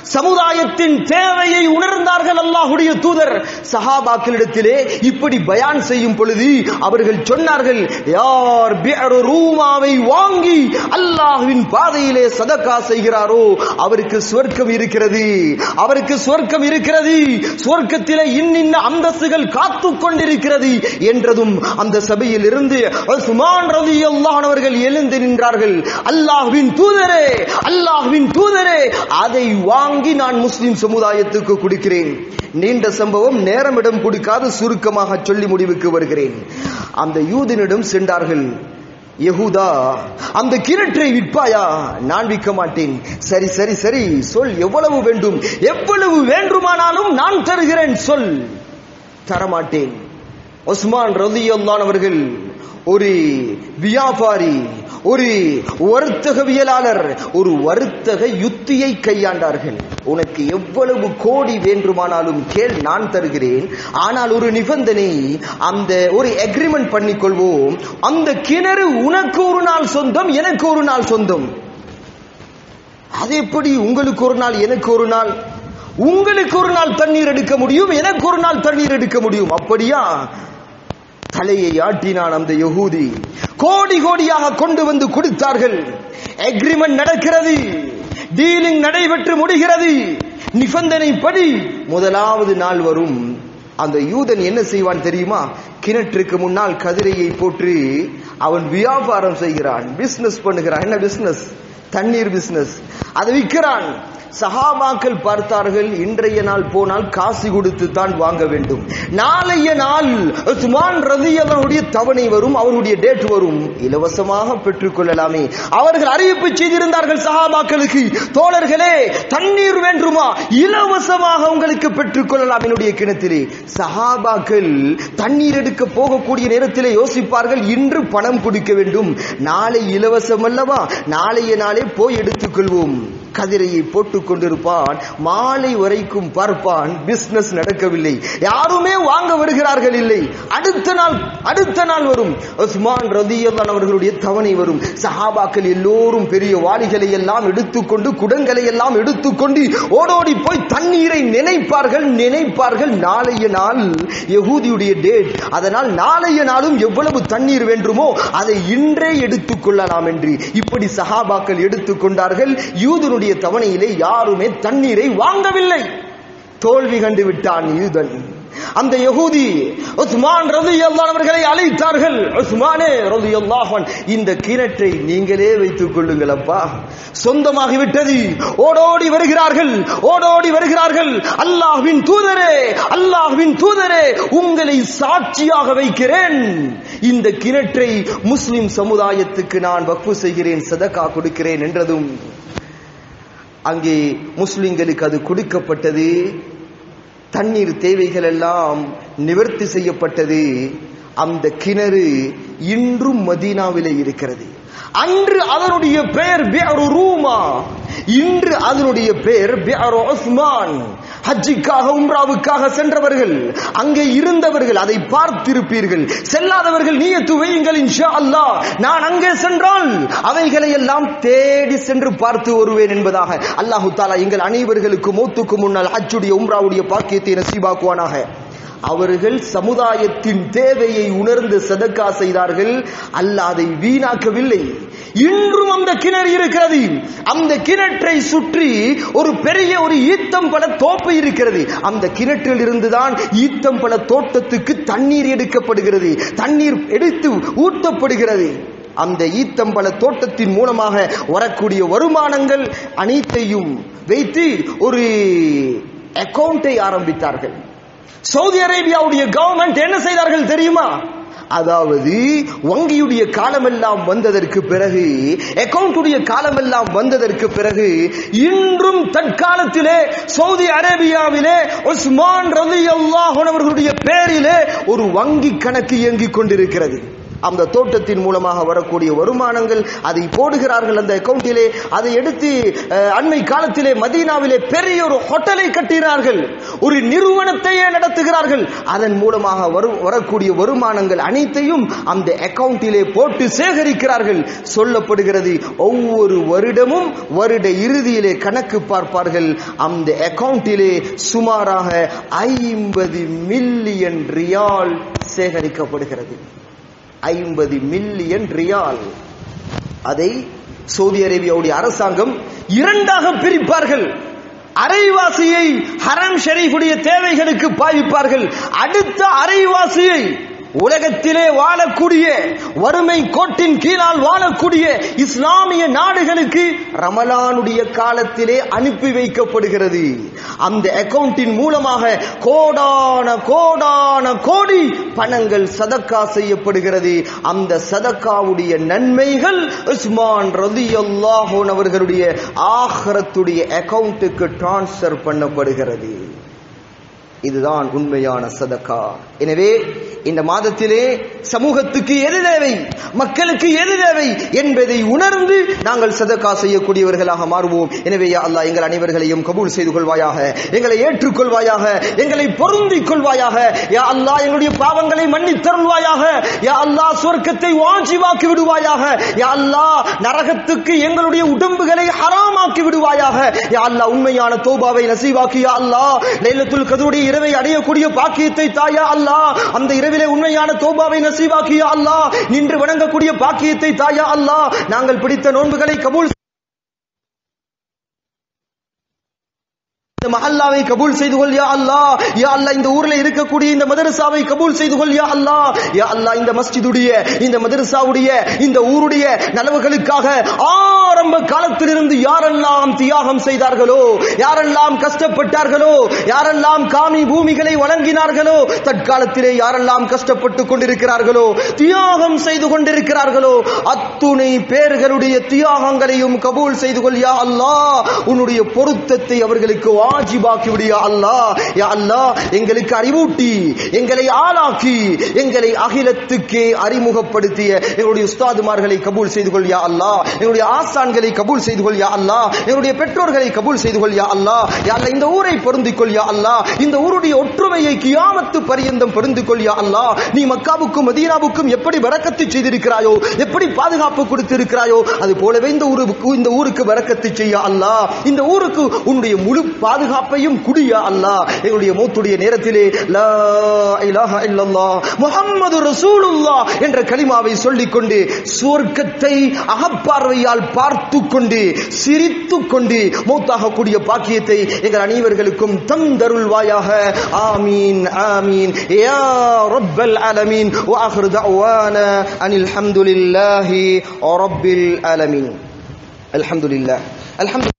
[SPEAKER 1] சமுதாயத்தின் தேவையை உணர்ந்தார்கள் அல்லாஹுடைய தூதர் சஹாபாக்களிடத்திலே இப்படி பயான் செய்யும் பொழுது அவர்கள் சொன்னார்கள் யார் பிஅரு ரூமாவை வாங்கி அல்லாஹ்வின் பாதையிலே சதக்கா செய்கிறாரோ அவருக்கு சுவர்க்கம் இருக்கிறது அவருக்கு சுவர்க்கம் இருக்கிறது சுவர்க்கத்திலே இன்னின்ன அந்தஸ்துகள் காத்து கொண்டிருக்கிறது என்றதும் அந்த சபையில் இருந்து உஸ்மான் ரலியல்லாஹு அவர்கள் எழுந்து நின்றார்கள் அல்லாஹ்வின் தூதரே அல்லாஹ்வின் தூதரே அதை வாங்கி நான் முஸ்லிம் சமுதாயத்துக்கு கொடுக்கிறேன் நீண்ட சம்பவம் நேரமிடம் கொடுக்காது சுருக்கமாக சொல்லி முடிவுக்கு வருகிறேன் அந்த யூதனிடம் சென்றார்கள் யகுதா அந்த கிணற்றை விற்பாயா நான் விற்க மாட்டேன் சரி சரி சரி சொல் எவ்வளவு வேண்டும் எவ்வளவு வேண்டுமானாலும் நான் தருகிறேன் சொல் தரமாட்டேன் உஸ்மான் ரலியல்லான் அவர்கள் ஒரு வியாபாரி ஒரு வர்த்தகவியலாளர் ஒரு வர்த்தக யுத்தியை கையாண்டார்கள் உனக்கு எவ்வளவு கோடி வேண்டுமானாலும் கேள் நான் தருகிறேன் ஆனால் ஒரு நிபந்தனை அந்த ஒரு அக்ரிமெண்ட் பண்ணிக்கொள்வோம் அந்த கிணறு உனக்கு ஒரு நாள் சொந்தம் எனக்கு ஒரு நாள் சொந்தம் அது எப்படி உங்களுக்கு ஒரு நாள் எனக்கு ஒரு நாள் உங்களுக்கு ஒரு நாள் தண்ணீர் எடுக்க முடியும் எனக்கு ஒரு நாள் தண்ணீர் எடுக்க முடியும் அப்படியா தலையை ஆட்டினான் அந்த யகூதி கோடி கோடியாக கொண்டு வந்து கொடுத்தார்கள் அக்ரிமெண்ட் நடக்கிறது டீலிங் நடைபெற்று முடிகிறது நிபந்தனைப்படி முதலாவது நாள் வரும் அந்த யூதன் என்ன செய்வான் தெரியுமா கிணற்றுக்கு முன்னால் கதிரையை போட்டு அவன் வியாபாரம் செய்கிறான் பிசினஸ் பண்ணுகிறான் என்ன பிசினஸ் தண்ணீர் பிசினஸ் அதை விற்கிறான் சஹாபாக்கள் பார்த்தார்கள் இன்றைய நாள் போனால் காசு கொடுத்து தான் வாங்க வேண்டும் நாளைய நாள் உஸ்மான் ரதியவனுடைய தவணை வரும் அவருடைய டேட் வரும் இலவசமாக பெற்றுக் கொள்ளலாமே அவர்கள் அறிவிப்பு செய்திருந்தார்கள் சஹாபாக்களுக்கு தோழர்களே தண்ணீர் வேண்டுமா இலவசமாக உங்களுக்கு பெற்றுக் கொள்ளலாம் என்னுடைய கிணத்திலே சஹாபாக்கள் தண்ணீர் எடுக்க போகக்கூடிய நேரத்திலே யோசிப்பார்கள் இன்று பணம் கொடுக்க வேண்டும் நாளை இலவசம் அல்லவா நாளைய நாளே போய் எடுத்துக்கொள்வோம் கதிரையை போட்டுக் கொண்டிருப்பான் மாலை வரைக்கும் பார்ப்பான் பிசினஸ் நடக்கவில்லை யாருமே வாங்க வருகிறார்கள் இல்லை அடுத்த நாள் அடுத்த நாள் வரும் உஸ்மான் ரதியல்லான் அவர்களுடைய தவணை வரும் சஹாபாக்கள் எல்லோரும் பெரிய வாளிகளை எல்லாம் எடுத்துக்கொண்டு குடங்களை எல்லாம் எடுத்துக்கொண்டு ஓடோடி போய் தண்ணீரை நினைப்பார்கள் நினைப்பார்கள் நாளைய நாள் யகூதியுடைய டேட் அதனால் நாளைய நாளும் எவ்வளவு தண்ணீர் வேண்டுமோ அதை இன்றே எடுத்துக் கொள்ளலாம் என்று இப்படி சஹாபாக்கள் எடுத்துக்கொண்டார்கள் யூதனுடைய தவணையிலே யாருமே தண்ணீரை வாங்கவில்லை தோல்வி கண்டு விட்டான் யூதன் அந்த யகூதி உஸ்மான் ரலியல்லாஹு அவர்களை அழைத்தார்கள் உஸ்மானே ரலியல்லாஹு இந்த கிணற்றை நீங்களே வைத்துக் கொள்ளுங்கள் அப்பா சொந்தமாகி விட்டது ஓடோடி வருகிறார்கள் ஓடோடி வருகிறார்கள் அல்லாஹ்வின் தூதரே அல்லாஹ்வின் தூதரே உங்களை சாட்சியாக வைக்கிறேன் இந்த கிணற்றை முஸ்லிம் சமுதாயத்துக்கு நான் வக்ஃபு செய்கிறேன் சதகா கொடுக்கிறேன் என்றதும் அங்கே முஸ்லிம்களுக்கு அது கொடுக்கப்பட்டது தண்ணீர் தேவைகள் எல்லாம் நிவர்த்தி செய்யப்பட்டது அந்த கிணறு இன்றும் மதீனாவிலே இருக்கிறது அன்று அதனுடைய பெயர் பியரு ரூமா இன்று அதனுடைய பெயர் பியரு உஸ்மான் ஹஜ்ஜிக்காக உம்ராவுக்காக சென்றவர்கள் அங்கே இருந்தவர்கள் அதை பார்த்திருப்பீர்கள் செல்லாதவர்கள் நீயத்து வையுங்கள் இன்ஷா அல்லாஹ் நான் அங்கே சென்றால் அவைகளை எல்லாம் தேடி சென்று பார்த்து வருவேன் என்பதாக அல்லாஹு தாலா எங்கள் அனைவர்களுக்கு மூத்துக்கு முன்னால் ஹஜ்ஜுடைய உம்ராவுடைய பாக்கியத்தை நசீபாக்குவானாக அவர்கள் சமுதாயத்தின் தேவையை உணர்ந்து சதக்கா செய்தார்கள் அல்ல அதை வீணாக்கவில்லை இன்றும் அந்த கிணறு இருக்கிறது அந்த கிணற்றை சுற்றி ஒரு பெரிய ஒரு ஈத்தம்பழ தோப்பு இருக்கிறது அந்த கிணற்றில் இருந்துதான் ஈத்தம்பழ தோட்டத்துக்கு தண்ணீர் எடுக்கப்படுகிறது தண்ணீர் எடுத்து ஊட்டப்படுகிறது அந்த ஈத்தம்பழ தோட்டத்தின் மூலமாக வரக்கூடிய வருமானங்கள் அனைத்தையும் வைத்து ஒரு அக்கவுண்டை ஆரம்பித்தார்கள் சவுதி அரேபியாவுடைய கவர்மெண்ட் என்ன செய்தார்கள் தெரியுமா அதாவது வங்கியுடைய காலமெல்லாம் வந்ததற்கு பிறகு அக்கவுண்டுடைய காலமெல்லாம் வந்ததற்கு பிறகு இன்றும் தற்காலத்திலே சவுதி அரேபியாவிலே உஸ்மான் ரலி அவர்களுடைய பேரிலே ஒரு வங்கி கணக்கு இயங்கிக் கொண்டிருக்கிறது அந்த தோட்டத்தின் மூலமாக வரக்கூடிய வருமானங்கள் அதை போடுகிறார்கள் அந்த அக்கவுண்டிலே அதை எடுத்து அஹ், அண்மை காலத்திலே மதீனாவிலே பெரிய ஒரு ஹோட்டலை கட்டினார்கள் ஒரு நிறுவனத்தையே நடத்துகிறார்கள் அதன் மூலமாக வரு- வரக்கூடிய வருமானங்கள் அனைத்தையும் அந்த அக்கவுண்டிலே போட்டு சேகரிக்கிறார்கள் சொல்லப்படுகிறது ஒவ்வொரு வருடமும் வருட இறுதியிலே கணக்கு பார்ப்பார்கள் அந்த அக்கவுண்டிலே சுமாராக ஐம்பது மில்லியன் ரியால் சேகரிக்கப்படுகிறது ஐம்பது மில்லியன் ரியால் அதை சவுதி அரேபியாவுடைய அரசாங்கம் இரண்டாக பிரிப்பார்கள் அரைவாசியை ஹரம் ஷரீஃபுடைய தேவைகளுக்கு பாவிப்பார்கள் அடுத்த அரைவாசியை உலகத்திலே வாழக்கூடிய வறுமை கோட்டின் கீழால் வாழக்கூடிய இஸ்லாமிய நாடுகளுக்கு ரமலானுடைய காலத்திலே அனுப்பி வைக்கப்படுகிறது அந்த அக்கவுண்டின் மூலமாக கோடான கோடான கோடி பணங்கள் சதக்கா செய்யப்படுகிறது அந்த சதக்காவுடைய நன்மைகள் உஸ்மான் ரலியல்லாஹு அவர்களுடைய ஆഖിറத்துடைய அக்கவுண்ட்டுக்கு டிரான்ஸ்ஃபர் பண்ணப்படுகிறது இதுதான் உண்மையான சதக்கா எனவே இந்த மாதத்திலே சமூகத்துக்கு எது தேவை மக்களுக்கு எது தேவை என்பதை உணர்ந்து நாங்கள் சதக்கா செய்யக்கூடியவர்களாக மாறுவோம் எனவே யா அல்லாஹ் எங்கள் அனைவர்களையும் கபூல் செய்து கொள்வாயாக எங்களை ஏற்றுக்கொள்வாயாக எங்களை பொருந்திக் கொள்வாயாக யா அல்லாஹ் எங்களுடைய பாவங்களை மன்னித்தருள்வாயாக யா அல்லாஹ் சொர்க்கத்தை வாஞ்சிவாக்கி விடுவாயாக யா அல்லாஹ் நரகத்துக்கு எங்களுடைய உடம்புகளை ஹராமாக்கி விடுவாயாக யா அல்லாஹ் உண்மையான தௌபாவை நசீவாக்கி யா அல்லாஹ் லைலத்துல் கதருடைய இரவை அடையக்கூடிய பாக்கியத்தை தாயா அல்லாஹ் அந்த இரவிலே உண்மையான தௌபாவை நசீவாக்கி யா அல்லாஹ் நின்று வணங்கக்கூடிய பாக்கியத்தை தாயா அல்லாஹ் நாங்கள் பிடித்த நோன்புகளை கபூல் இந்த மஹல்லாவை கபூல் செய்து கொள் யா அல்லாஹ் யா அல்லாஹ் இந்த ஊர்ல இருக்கக்கூடிய இந்த மதரசாவை கபூல் செய்து கொள் யா அல்லாஹ் யா அல்லாஹ் இந்த மஸ்ஜிதுடைய இந்த மதரசாவுடைய இந்த ஊருடைய நலவுகளுக்காக ஆரம்ப காலத்திலிருந்து யாரெல்லாம் தியாகம் செய்தார்களோ யாரெல்லாம் கஷ்டப்பட்டார்களோ யாரெல்லாம் காமி பூமிகளை வழங்கினார்களோ தற்காலத்திலே யாரெல்லாம் கஷ்டப்பட்டு கொண்டிருக்கிறார்களோ தியாகம் செய்து கொண்டிருக்கிறார்களோ அத்துணை பேர்களுடைய தியாகங்களையும் கபூல் செய்து கொள் யா அல்லாஹ் உன்னுடைய பொருத்தத்தை அவர்களுக்கு வாஜிபாக்கி விடு யா அல்லாஹ் யா அல்லாஹ் எங்களுக்கு அறிவூட்டி எங்களை ஆளாக்கி எங்களை அகிலத்துக்கே அறிமுகப்படுத்திய எங்களுடைய உஸ்தாதுமார்களை கபூல் செய்து கொள் யா அல்லாஹ் எங்களுடைய ஆசான்களை கபூல் செய்து கொள் யா அல்லாஹ் எங்களுடைய பெற்றோர்களை கபூல் செய்து கொள் யா அல்லாஹ் யா அல்லாஹ் இந்த ஊரை பொருந்திக் கொள் யா அல்லாஹ் இந்த ஊருடைய ஒற்றுமையை கியாமத்து பரியந்தம் பொருந்திக் கொள் யா அல்லாஹ் நீ மக்காவுக்கும் மதீனாவுக்கும் எப்படி வரக்கத்து செய்திருக்கிறாயோ எப்படி பாதுகாப்பு கொடுத்திருக்கிறாயோ அது போலவே இந்த ஊருக்கு இந்த ஊருக்கு வரக்கத்து செய்ய அல்லாஹ் இந்த ஊருக்கு உன்னுடைய முழு பாதுகாப்பையும் குடியா அல்லாஹ் எங்களுடைய மூத்துடைய நேரத்திலே லா இலாஹ இல்லல்லாஹ் முஹம்மது ரசூலுல்லாஹ் என்ற கலிமாவை சொல்லிக் கொண்டு சுவர்க்கத்தை அகப்பார்வையால் பார்த்து கொண்டு சிரித்து கொண்டு மௌத்தாகக்கூடிய பாக்கியத்தை எங்கள் அனைவர்களுக்கும் தந்தருள்வாயாக ஆமீன் ஆமீன் யா ரப்பல் ஆலமீன் وآخر دعوانا أن الحمد لله رب العالمين الحمد لله الحمد